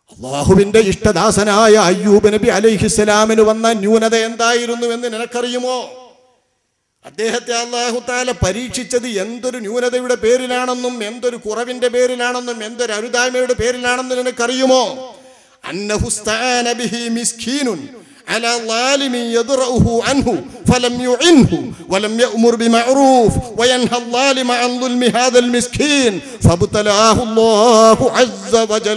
അള്ളാഹുവിന്റെ ഇഷ്ടദാസനായ അയ്യൂബ് നബി അലൈഹിസ്സലാമിന് വന്ന ന്യൂനത എന്തായിരുന്നു എന്ന് നിനക്കറിയുമോ അദ്ദേഹത്തെ അള്ളാഹു താല പരീക്ഷിച്ചത് എന്തൊരു ന്യൂനതയുടെ പേരിലാണെന്നും എന്തൊരു കുറവിന്റെ പേരിലാണെന്നും എന്തൊരു അരുതായ്മയുടെ പേരിലാണെന്നും നിനക്കറിയുമോ അന്നഹുസ്താന ബിഹി മിസ്കീനുൻ على ظالم يضرأه عنه فلم يعنه ولم يأمر بمعروف وينهى الظالم عن ظلم هذا المسكين فابتلاه الله عز وجل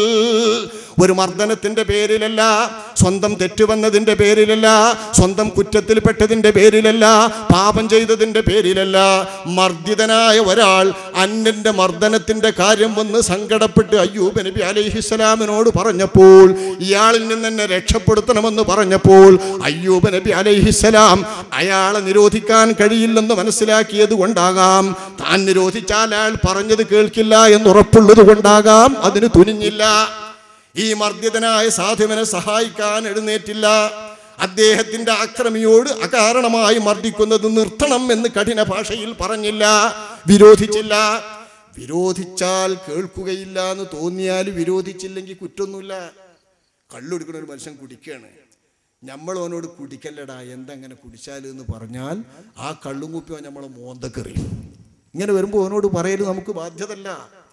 ഒരു മർദ്ദനത്തിന്റെ പേരിലല്ല സ്വന്തം തെറ്റുവന്നതിന്റെ പേരിലല്ല സ്വന്തം കുറ്റത്തിൽപ്പെട്ടതിന്റെ പേരിലല്ല പാപം ചെയ്തതിന്റെ പേരിലല്ല മർദ്ദിതനായ ഒരാൾ അന്യന്റെ മർദ്ദനത്തിന്റെ കാര്യം വന്ന് സങ്കടപ്പെട്ട് അയ്യൂബ് നബി അലൈഹിസ്സലാമിനോട് പറഞ്ഞപ്പോൾ ഇയാളിൽ നിന്ന് എന്നെ രക്ഷപ്പെടുത്തണമെന്ന് പറഞ്ഞപ്പോൾ അയ്യൂബ് നബി അലൈഹിസ്സലാം അയാളെ നിരോധിക്കാൻ കഴിയില്ലെന്ന് മനസ്സിലാക്കിയത് കൊണ്ടാകാം താൻ നിരോധിച്ചാൽ അയാൾ പറഞ്ഞത് കേൾക്കില്ല എന്ന് ഉറപ്പുള്ളത് കൊണ്ടാകാം അതിന് തുനിഞ്ഞില്ല ഈ മർദ്ദിതനായ സാധുവിനെ സഹായിക്കാൻ എഴുന്നേറ്റില്ല അദ്ദേഹത്തിന്റെ അക്രമിയോട് അകാരണമായി മർദ്ദിക്കുന്നത് നിർത്തണം എന്ന് കഠിന ഭാഷയിൽ പറഞ്ഞില്ല വിരോധിച്ചില്ല വിരോധിച്ചാൽ കേൾക്കുകയില്ല എന്ന് തോന്നിയാൽ വിരോധിച്ചില്ലെങ്കിൽ കുറ്റൊന്നുമില്ല കള്ളുടിക്കുന്ന ഒരു മനുഷ്യൻ കുടിക്കുകയാണ് നമ്മൾ അവനോട് കുടിക്കല്ലടാ എന്തെങ്ങനെ കുടിച്ചാൽ എന്ന് പറഞ്ഞാൽ ആ കള്ളും കുപ്പിയോ നമ്മളെ മോന്തക്കെറിയും ഇങ്ങനെ വരുമ്പോൾ അവനോട് പറയൽ നമുക്ക് ബാധ്യതല്ല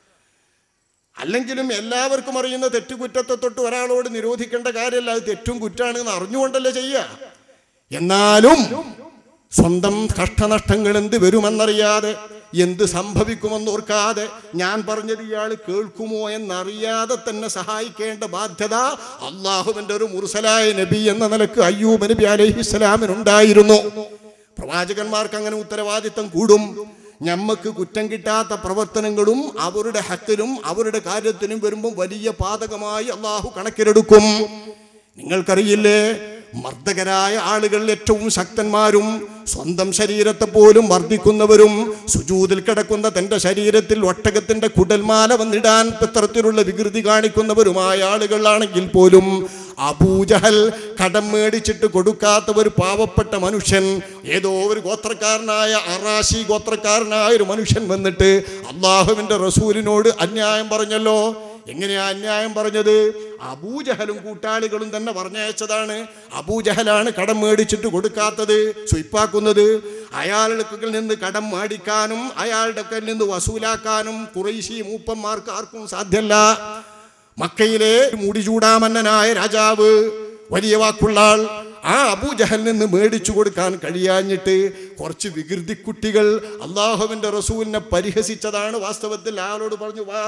അല്ലെങ്കിലും എല്ലാവർക്കും അറിയുന്ന തെറ്റുകുറ്റത്തെ തൊട്ട് ഒരാളോട് നിരോധിക്കേണ്ട കാര്യമല്ല അത് തെറ്റും കുറ്റാണ് എന്ന് അറിഞ്ഞുകൊണ്ടല്ലേ ചെയ്യുക എന്നാലും സ്വന്തം കഷ്ടനഷ്ടങ്ങൾ എന്ത് വരുമെന്നറിയാതെ എന്ത് സംഭവിക്കുമെന്ന് ഓർക്കാതെ ഞാൻ പറഞ്ഞത് ഇയാൾ കേൾക്കുമോ എന്നറിയാതെ തന്നെ സഹായിക്കേണ്ട ബാധ്യത അള്ളാഹുവിന്റെ ഒരു മുർസലായ നബി എന്ന നിലക്ക് അയ്യൂബ് നബി അലൈഹിസ്സലാമിനുണ്ടായിരുന്നു പ്രവാചകന്മാർക്ക് അങ്ങനെ ഉത്തരവാദിത്തം കൂടും ഞമ്മക്ക് കുറ്റം കിട്ടാത്ത പ്രവർത്തനങ്ങളും അവരുടെ ഹത്തിനും അവരുടെ കാര്യത്തിനും വരുമ്പോൾ വലിയ പാതകമായി അള്ളാഹു കണക്കിലെടുക്കും നിങ്ങൾക്കറിയില്ലേ മർദ്ദകരായ ആളുകൾ ഏറ്റവും ശക്തന്മാരും സ്വന്തം ശരീരത്തെ പോലും മർദ്ദിക്കുന്നവരും സുജൂതിൽ കിടക്കുന്ന തന്റെ ശരീരത്തിൽ ഒട്ടകത്തിന്റെ കുടൽമാല വന്നിടാൻ ഇത്തരത്തിലുള്ള വികൃതി കാണിക്കുന്നവരുമായ ആളുകളാണെങ്കിൽ പോലും അബൂജഹൽ കടം മേടിച്ചിട്ട് കൊടുക്കാത്ത ഒരു പാവപ്പെട്ട മനുഷ്യൻ ഏതോ ഒരു ഗോത്രക്കാരനായ അറാശി ഗോത്രക്കാരനായ ഒരു മനുഷ്യൻ വന്നിട്ട് അള്ളാഹുവിന്റെ റസൂലിനോട് അന്യായം പറഞ്ഞല്ലോ എങ്ങനെയാ അന്യായം പറഞ്ഞത് അബൂജഹലും കൂട്ടാളികളും തന്നെ പറഞ്ഞയച്ചതാണ് അബൂജഹലാണ് കടം മേടിച്ചിട്ട് കൊടുക്കാത്തത് സ്വയ്പാക്കുന്നത് അയാളുടെ നിന്ന് കടം മേടിക്കാനും അയാളുടെ കയ്യിൽ നിന്ന് വസൂലാക്കാനും കുറേശി മൂപ്പന്മാർക്ക് ആർക്കും സാധ്യല്ല മക്കയിലെ മുടിചൂടാമന്നനായ രാജാവ് വലിയ വാക്കുള്ള ആൾ ആ അബൂജഹൽ നിന്ന് മേടിച്ചു കൊടുക്കാൻ കഴിയാഞ്ഞിട്ട് കുറച്ച് വികൃതി കുട്ടികൾ അള്ളാഹുവിന്റെ റസൂലിനെ പരിഹസിച്ചതാണ് വാസ്തവത്തിൽ ആളോട് പറഞ്ഞു വാ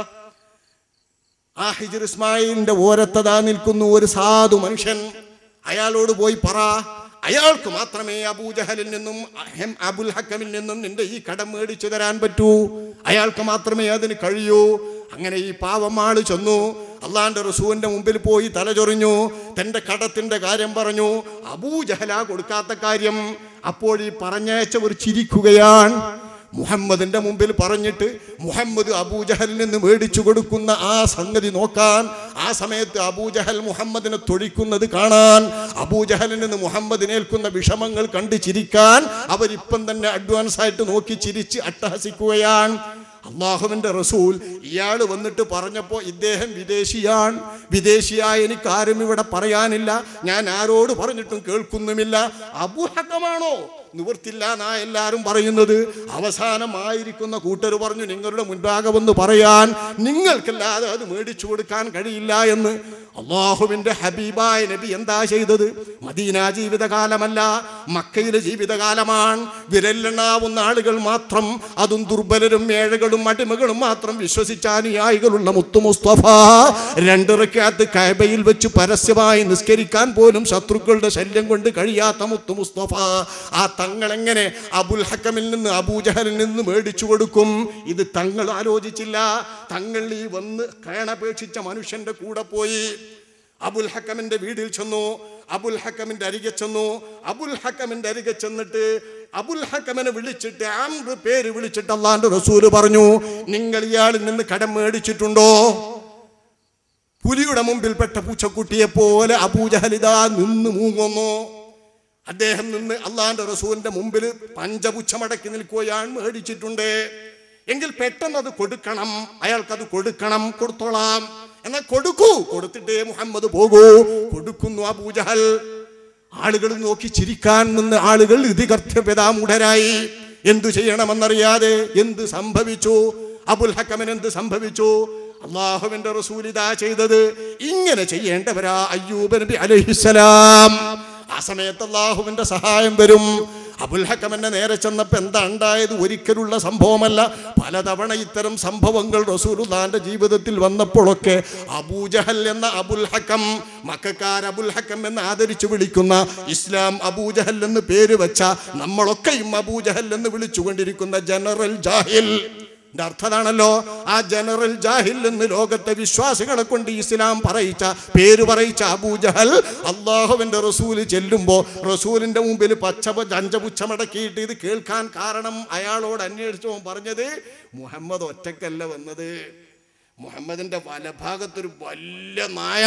ആ ഹിജർ ഇസ്മായിലിന്റെ ഓരത്തതാ നിൽക്കുന്നു ഒരു സാധു മനുഷ്യൻ അയാളോട് പോയി പറ അയാൾക്ക് മാത്രമേ അബൂജഹലിൽ നിന്നും അഹം അബുൽ ഹക്കമിൽ നിന്നും നിന്റെ ഈ കടം മേടിച്ചു തരാൻ പറ്റൂ അയാൾക്ക് മാത്രമേ അതിന് കഴിയൂ അങ്ങനെ ഈ പാവം ആള് ചെന്നു അള്ളാന്റെ റസൂവിന്റെ മുമ്പിൽ പോയി തലചൊറിഞ്ഞു തന്റെ കടത്തിന്റെ കാര്യം പറഞ്ഞു അബൂജഹല കൊടുക്കാത്ത കാര്യം അപ്പോൾ ഈ പറഞ്ഞയച്ചവർ ചിരിക്കുകയാണ് മുഹമ്മദിന്റെ മുമ്പിൽ പറഞ്ഞിട്ട് മുഹമ്മദ് അബൂജഹലിൽ നിന്ന് മേടിച്ചു കൊടുക്കുന്ന ആ സംഗതി നോക്കാൻ ആ സമയത്ത് അബൂജഹൽ മുഹമ്മദിനെ തൊഴിക്കുന്നത് കാണാൻ അബൂജഹലിൽ നിന്ന് മുഹമ്മദിനേൽക്കുന്ന വിഷമങ്ങൾ കണ്ട് ചിരിക്കാൻ അവരിപ്പം തന്നെ അഡ്വാൻസ് ആയിട്ട് നോക്കി ചിരിച്ച് അട്ടഹസിക്കുകയാണ് അള്ളാഹുവിന്റെ റസൂൽ ഇയാൾ വന്നിട്ട് പറഞ്ഞപ്പോൾ ഇദ്ദേഹം വിദേശിയാണ് വിദേശിയായ എനിക്ക് ആരും ഇവിടെ പറയാനില്ല ഞാൻ ആരോട് പറഞ്ഞിട്ടും കേൾക്കുന്നുമില്ല അബുഹക്കമാണോ നിവർത്തില്ല എന്നാ എല്ലാവരും പറയുന്നത് അവസാനമായിരിക്കുന്ന കൂട്ടർ പറഞ്ഞു നിങ്ങളുടെ മുൻപാകെ വന്ന് പറയാൻ നിങ്ങൾക്കല്ലാതെ അത് മേടിച്ചു കൊടുക്കാൻ കഴിയില്ല എന്ന് അള്ളാഹുവിന്റെ ഹബീബായ നബി എന്താ ചെയ്തത് മദീന ജീവിതകാലമല്ല മക്കയിലെ ജീവിതകാലമാണ് വിരലെണ്ണാവുന്ന ആളുകൾ മാത്രം അതും ദുർബലരും ഏഴകളും അടിമകളും മാത്രം വിശ്വസിച്ച അനുയായികളുള്ള മുത്തു മുസ്തഫ രണ്ടിറക്കാത്ത് കൈബയിൽ വെച്ച് പരസ്യമായി നിസ്കരിക്കാൻ പോലും ശത്രുക്കളുടെ ശല്യം കൊണ്ട് കഴിയാത്ത മുത്തു മുസ്തഫ ആ തങ്ങൾ എങ്ങനെ അബുൽ ഹക്കമിൽ നിന്ന് അബൂജഹലിൽ നിന്ന് മേടിച്ചു കൊടുക്കും ഇത് തങ്ങൾ ആലോചിച്ചില്ല തങ്ങൾ ഈ വന്ന് കേണപേക്ഷിച്ച മനുഷ്യന്റെ കൂടെ പോയി അബുൽ ഹക്കമിന്റെ വീട്ടിൽ ചെന്നു അബുൽ ഹക്കമിന്റെ അരികെ ചെന്നു അബുൽ ഹക്കമിന്റെ അരികെ ചെന്നിട്ട് അബുൽ ഹക്കമിനെ വിളിച്ചിട്ട് ആറ് പേര് വിളിച്ചിട്ട് അള്ളാന്റെ റസൂല് പറഞ്ഞു നിങ്ങൾ ഇയാളിൽ നിന്ന് കടം മേടിച്ചിട്ടുണ്ടോ പുലിയുടെ മുമ്പിൽപ്പെട്ട പൂച്ചക്കുട്ടിയെ പോലെ അബൂജഹലിത നിന്ന് മൂങ്ങുന്നു അദ്ദേഹം നിന്ന് അള്ളാന്റെ റസൂലിന്റെ മുമ്പിൽ പഞ്ചപുച്ഛമടക്കി നിൽക്കുകയാണ് മേടിച്ചിട്ടുണ്ട് എങ്കിൽ പെട്ടെന്ന് അത് കൊടുക്കണം അയാൾക്കത് കൊടുക്കണം കൊടുത്തോളാം എന്നാ കൊടുക്കൂ കൊടുത്തിട്ടേ മുഹമ്മദ് പോകൂ കൊടുക്കുന്നു അബൂജഹൽ ആളുകൾ നോക്കി ചിരിക്കാൻ നിന്ന് ആളുകൾ ഇതികർത്യപിതാമൂഢരായി എന്തു ചെയ്യണമെന്നറിയാതെ എന്ത് സംഭവിച്ചു അബുൽ ഹക്കമൻ എന്ത് സംഭവിച്ചു അള്ളാഹുവിന്റെ റസൂൽ ഇതാ ചെയ്തത് ഇങ്ങനെ ചെയ്യേണ്ടവരാ അയ്യൂബ് നബി അലൈഹിസ്സലാം ആ സമയത്ത് അള്ളാഹുവിന്റെ സഹായം വരും അബുൽ ഹക്കമന്റെ നേരെ ചെന്നപ്പോ എന്താ ഉണ്ടായത് ഒരിക്കലുള്ള സംഭവമല്ല പലതവണ ഇത്തരം സംഭവങ്ങൾ റസൂലുള്ളാന്റെ ജീവിതത്തിൽ വന്നപ്പോഴൊക്കെ അബൂജഹൽ എന്ന അബുൽ ഹക്കം മക്കാർ അബുൽ ഹക്കം എന്ന് ആദരിച്ചു വിളിക്കുന്ന ഇസ്ലാം അബൂജഹൽ എന്ന് പേര് വെച്ച നമ്മളൊക്കെയും അബൂജഹൽ എന്ന് വിളിച്ചുകൊണ്ടിരിക്കുന്ന ജനറൽ ജാഹിൽ ന്റെ അർത്ഥതാണല്ലോ ആ ജനറൽ ജാഹിൽ എന്ന് ലോകത്തെ വിശ്വാസികളെ കൊണ്ട് ഇസ്ലാം പറയിച്ച പേര് പറയിച്ച അബൂജഹൽ അള്ളാഹുവിന്റെ റസൂല് ചെല്ലുമ്പോ റസൂലിന്റെ മുമ്പിൽ പച്ച ജഞ്ചപുച്ഛമടക്കിയിട്ട് ഇത് കേൾക്കാൻ കാരണം അയാളോട് അന്വേഷിച്ചു പറഞ്ഞത് മുഹമ്മദ് ഒറ്റക്കല്ല വന്നത് മുഹമ്മദിന്റെ വലഭാഗത്തൊരു വലിയ നായ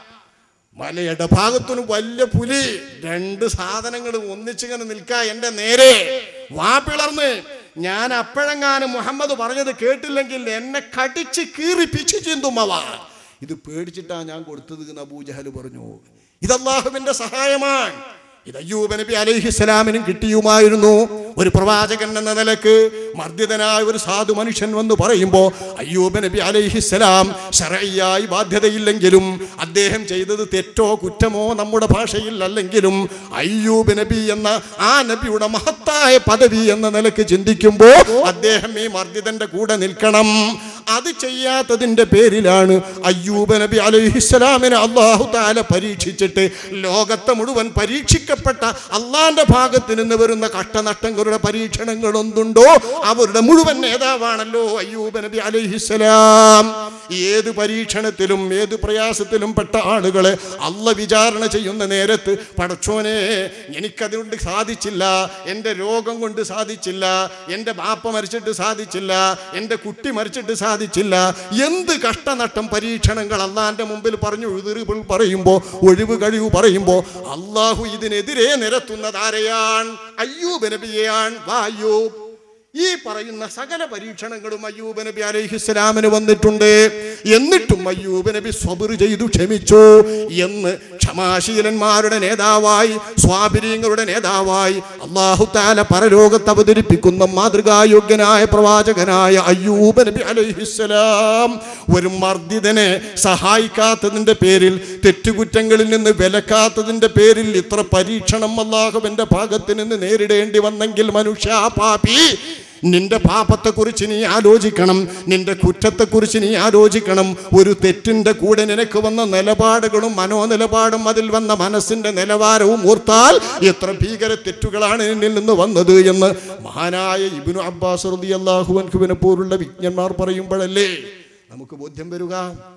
മല ഇടഭാഗത്തൊരു വലിയ പുലി രണ്ട് സാധനങ്ങൾ ഒന്നിച്ചിങ്ങനെ നിൽക്കാ എന്റെ നേരെ വാ പിളർന്ന് ഞാൻ അപ്പോഴെങ്ങാനും മുഹമ്മദ് പറഞ്ഞത് കേട്ടില്ലെങ്കിൽ എന്നെ കടിച്ച് കീറിപ്പിച്ച് ചിന്തുമവ ഇത് പേടിച്ചിട്ടാ ഞാൻ കൊടുത്തത് എന്ന് അബൂജഹൽ പറഞ്ഞു ഇത് അള്ളാഹുവിന്റെ സഹായമാണ് ഇത് അയ്യൂബ് നബി അലൈഹിസ്സലാമിനും കിട്ടിയുമായിരുന്നു ഒരു പ്രവാചകൻ എന്ന നിലക്ക് മർദ്ദിതനായ ഒരു സാധു മനുഷ്യൻ വന്ന് പറയുമ്പോൾ അയ്യൂബ് നബി അലൈഹിസ്സലാം ശരയ്യായി ബാധ്യതയില്ലെങ്കിലും അദ്ദേഹം ചെയ്തത് തെറ്റോ കുറ്റമോ നമ്മുടെ ഭാഷയിൽ അല്ലെങ്കിലും അയ്യൂബ് നബി എന്ന ആ നബിയുടെ മഹത്തായ പദവി എന്ന നിലക്ക് ചിന്തിക്കുമ്പോൾ അദ്ദേഹം ഈ മർദ്ദിതന്റെ കൂടെ നിൽക്കണം അത് ചെയ്യാത്തതിന്റെ പേരിലാണ് അയ്യൂബ് നബി അലൈഹിസ്സലാമിനെ അള്ളാഹു താല പരീക്ഷിച്ചിട്ട് ലോകത്തെ മുഴുവൻ പരീക്ഷിക്കപ്പെട്ട അള്ളാന്റെ ഭാഗത്ത് നിന്ന് വരുന്ന കഷ്ടനഷ്ടങ്ങളുടെ പരീക്ഷണങ്ങൾ എന്തുണ്ടോ അവരുടെ മുഴുവൻ നേതാവാണല്ലോ അയ്യൂബ് നബി അലൈഹിസ്സലാം ഏത് പരീക്ഷണത്തിലും ഏത് പ്രയാസത്തിലും പെട്ട ആളുകളെ അള്ള വിചാരണ ചെയ്യുന്ന നേരത്ത് പടച്ചോനെ എനിക്കതുകൊണ്ട് സാധിച്ചില്ല എൻ്റെ രോഗം കൊണ്ട് സാധിച്ചില്ല എൻ്റെ ബാപ്പ മരിച്ചിട്ട് സാധിച്ചില്ല എൻ്റെ കുട്ടി മരിച്ചിട്ട് സാധിച്ചില്ല എന്ത് കഷ്ടനഷ്ടം പരീക്ഷണങ്ങൾ അള്ളാന്റെ മുമ്പിൽ പറഞ്ഞു എതിർപ്പിൽ പറയുമ്പോൾ ഒഴിവ് കഴിവ് പറയുമ്പോൾ അള്ളാഹു ഇതിനെതിരെ നിരത്തുന്നത് ആരെയാണ് അയ്യൂബ് നബിയെയാണ് വാ അയ്യൂബ് ഈ പറയുന്ന സകല പരീക്ഷണങ്ങളും അയ്യൂബ് നബി അലൈഹിസ്സലാമിന് വന്നിട്ടുണ്ട് എന്നിട്ടും അയ്യൂബ് നബി സ്വബർ ചെയ്തു ക്ഷമിച്ചു എന്ന് ക്ഷമാശീലന്മാരുടെ നേതാവായി സ്വാഭിര്യങ്ങളുടെ നേതാവായി അള്ളാഹു താല പരലോകത്ത് അവതരിപ്പിക്കുന്ന മാതൃകായോഗ്യനായ പ്രവാചകനായ അയ്യൂബ് നബി അലൈഹിസ്സലാം ഒരു മർദ്ദിതനെ സഹായിക്കാത്തതിന്റെ പേരിൽ തെറ്റുകുറ്റങ്ങളിൽ നിന്ന് വിലക്കാത്തതിന്റെ പേരിൽ ഇത്ര പരീക്ഷണം അള്ളാഹുവിന്റെ ഭാഗത്ത് നിന്ന് നേരിടേണ്ടി വന്നെങ്കിൽ മനുഷ്യ പാപി നിന്റെ പാപത്തെക്കുറിച്ച് നീ ആലോചിക്കണം നിന്റെ കുറ്റത്തെക്കുറിച്ച് നീ ആലോചിക്കണം ഒരു തെറ്റിന്റെ കൂടെ നിനക്ക് വന്ന നിലപാടുകളും മനോനിലപാടും അതിൽ വന്ന മനസ്സിന്റെ നിലവാരവും ഓർത്താൽ എത്ര ഭീകര തെറ്റുകളാണ് നിന്നിൽ നിന്ന് വന്നത് എന്ന് മഹാനായ ഇബിനു അബ്ബാസ് റളിയല്ലാഹുവിനെ പോലുള്ള വിജ്ഞന്മാർ പറയുമ്പോഴല്ലേ നമുക്ക് ബോധ്യം വരിക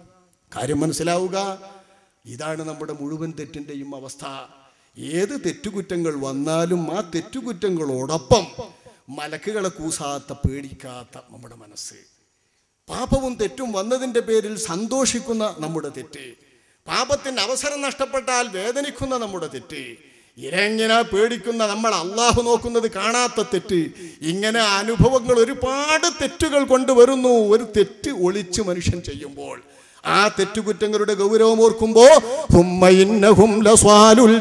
കാര്യം മനസ്സിലാവുക ഇതാണ് നമ്മുടെ മുഴുവൻ തെറ്റിൻ്റെയും അവസ്ഥ ഏത് തെറ്റുകുറ്റങ്ങൾ വന്നാലും ആ തെറ്റുകുറ്റങ്ങളോടൊപ്പം മലക്കുകളെ കൂസാത്ത പേടിക്കാത്ത നമ്മുടെ മനസ്സ് പാപവും തെറ്റും വന്നതിൻ്റെ പേരിൽ സന്തോഷിക്കുന്ന നമ്മുടെ തെറ്റ് പാപത്തിൻ്റെ അവസരം നഷ്ടപ്പെട്ടാൽ വേദനിക്കുന്ന നമ്മുടെ തെറ്റ് ഇരങ്ങനെ പേടിക്കുന്ന നമ്മൾ അള്ളാഹു നോക്കുന്നത് കാണാത്ത തെറ്റ് ഇങ്ങനെ അനുഭവങ്ങൾ ഒരുപാട് തെറ്റുകൾ കൊണ്ടുവരുന്നു ഒരു തെറ്റ് ഒളിച്ച് മനുഷ്യൻ ചെയ്യുമ്പോൾ ആ തെറ്റുകുറ്റങ്ങളുടെ ഗൗരവം ഓർക്കുമ്പോ ഹുമ്മ ഇന്നഹും ലസ്വാലുൽ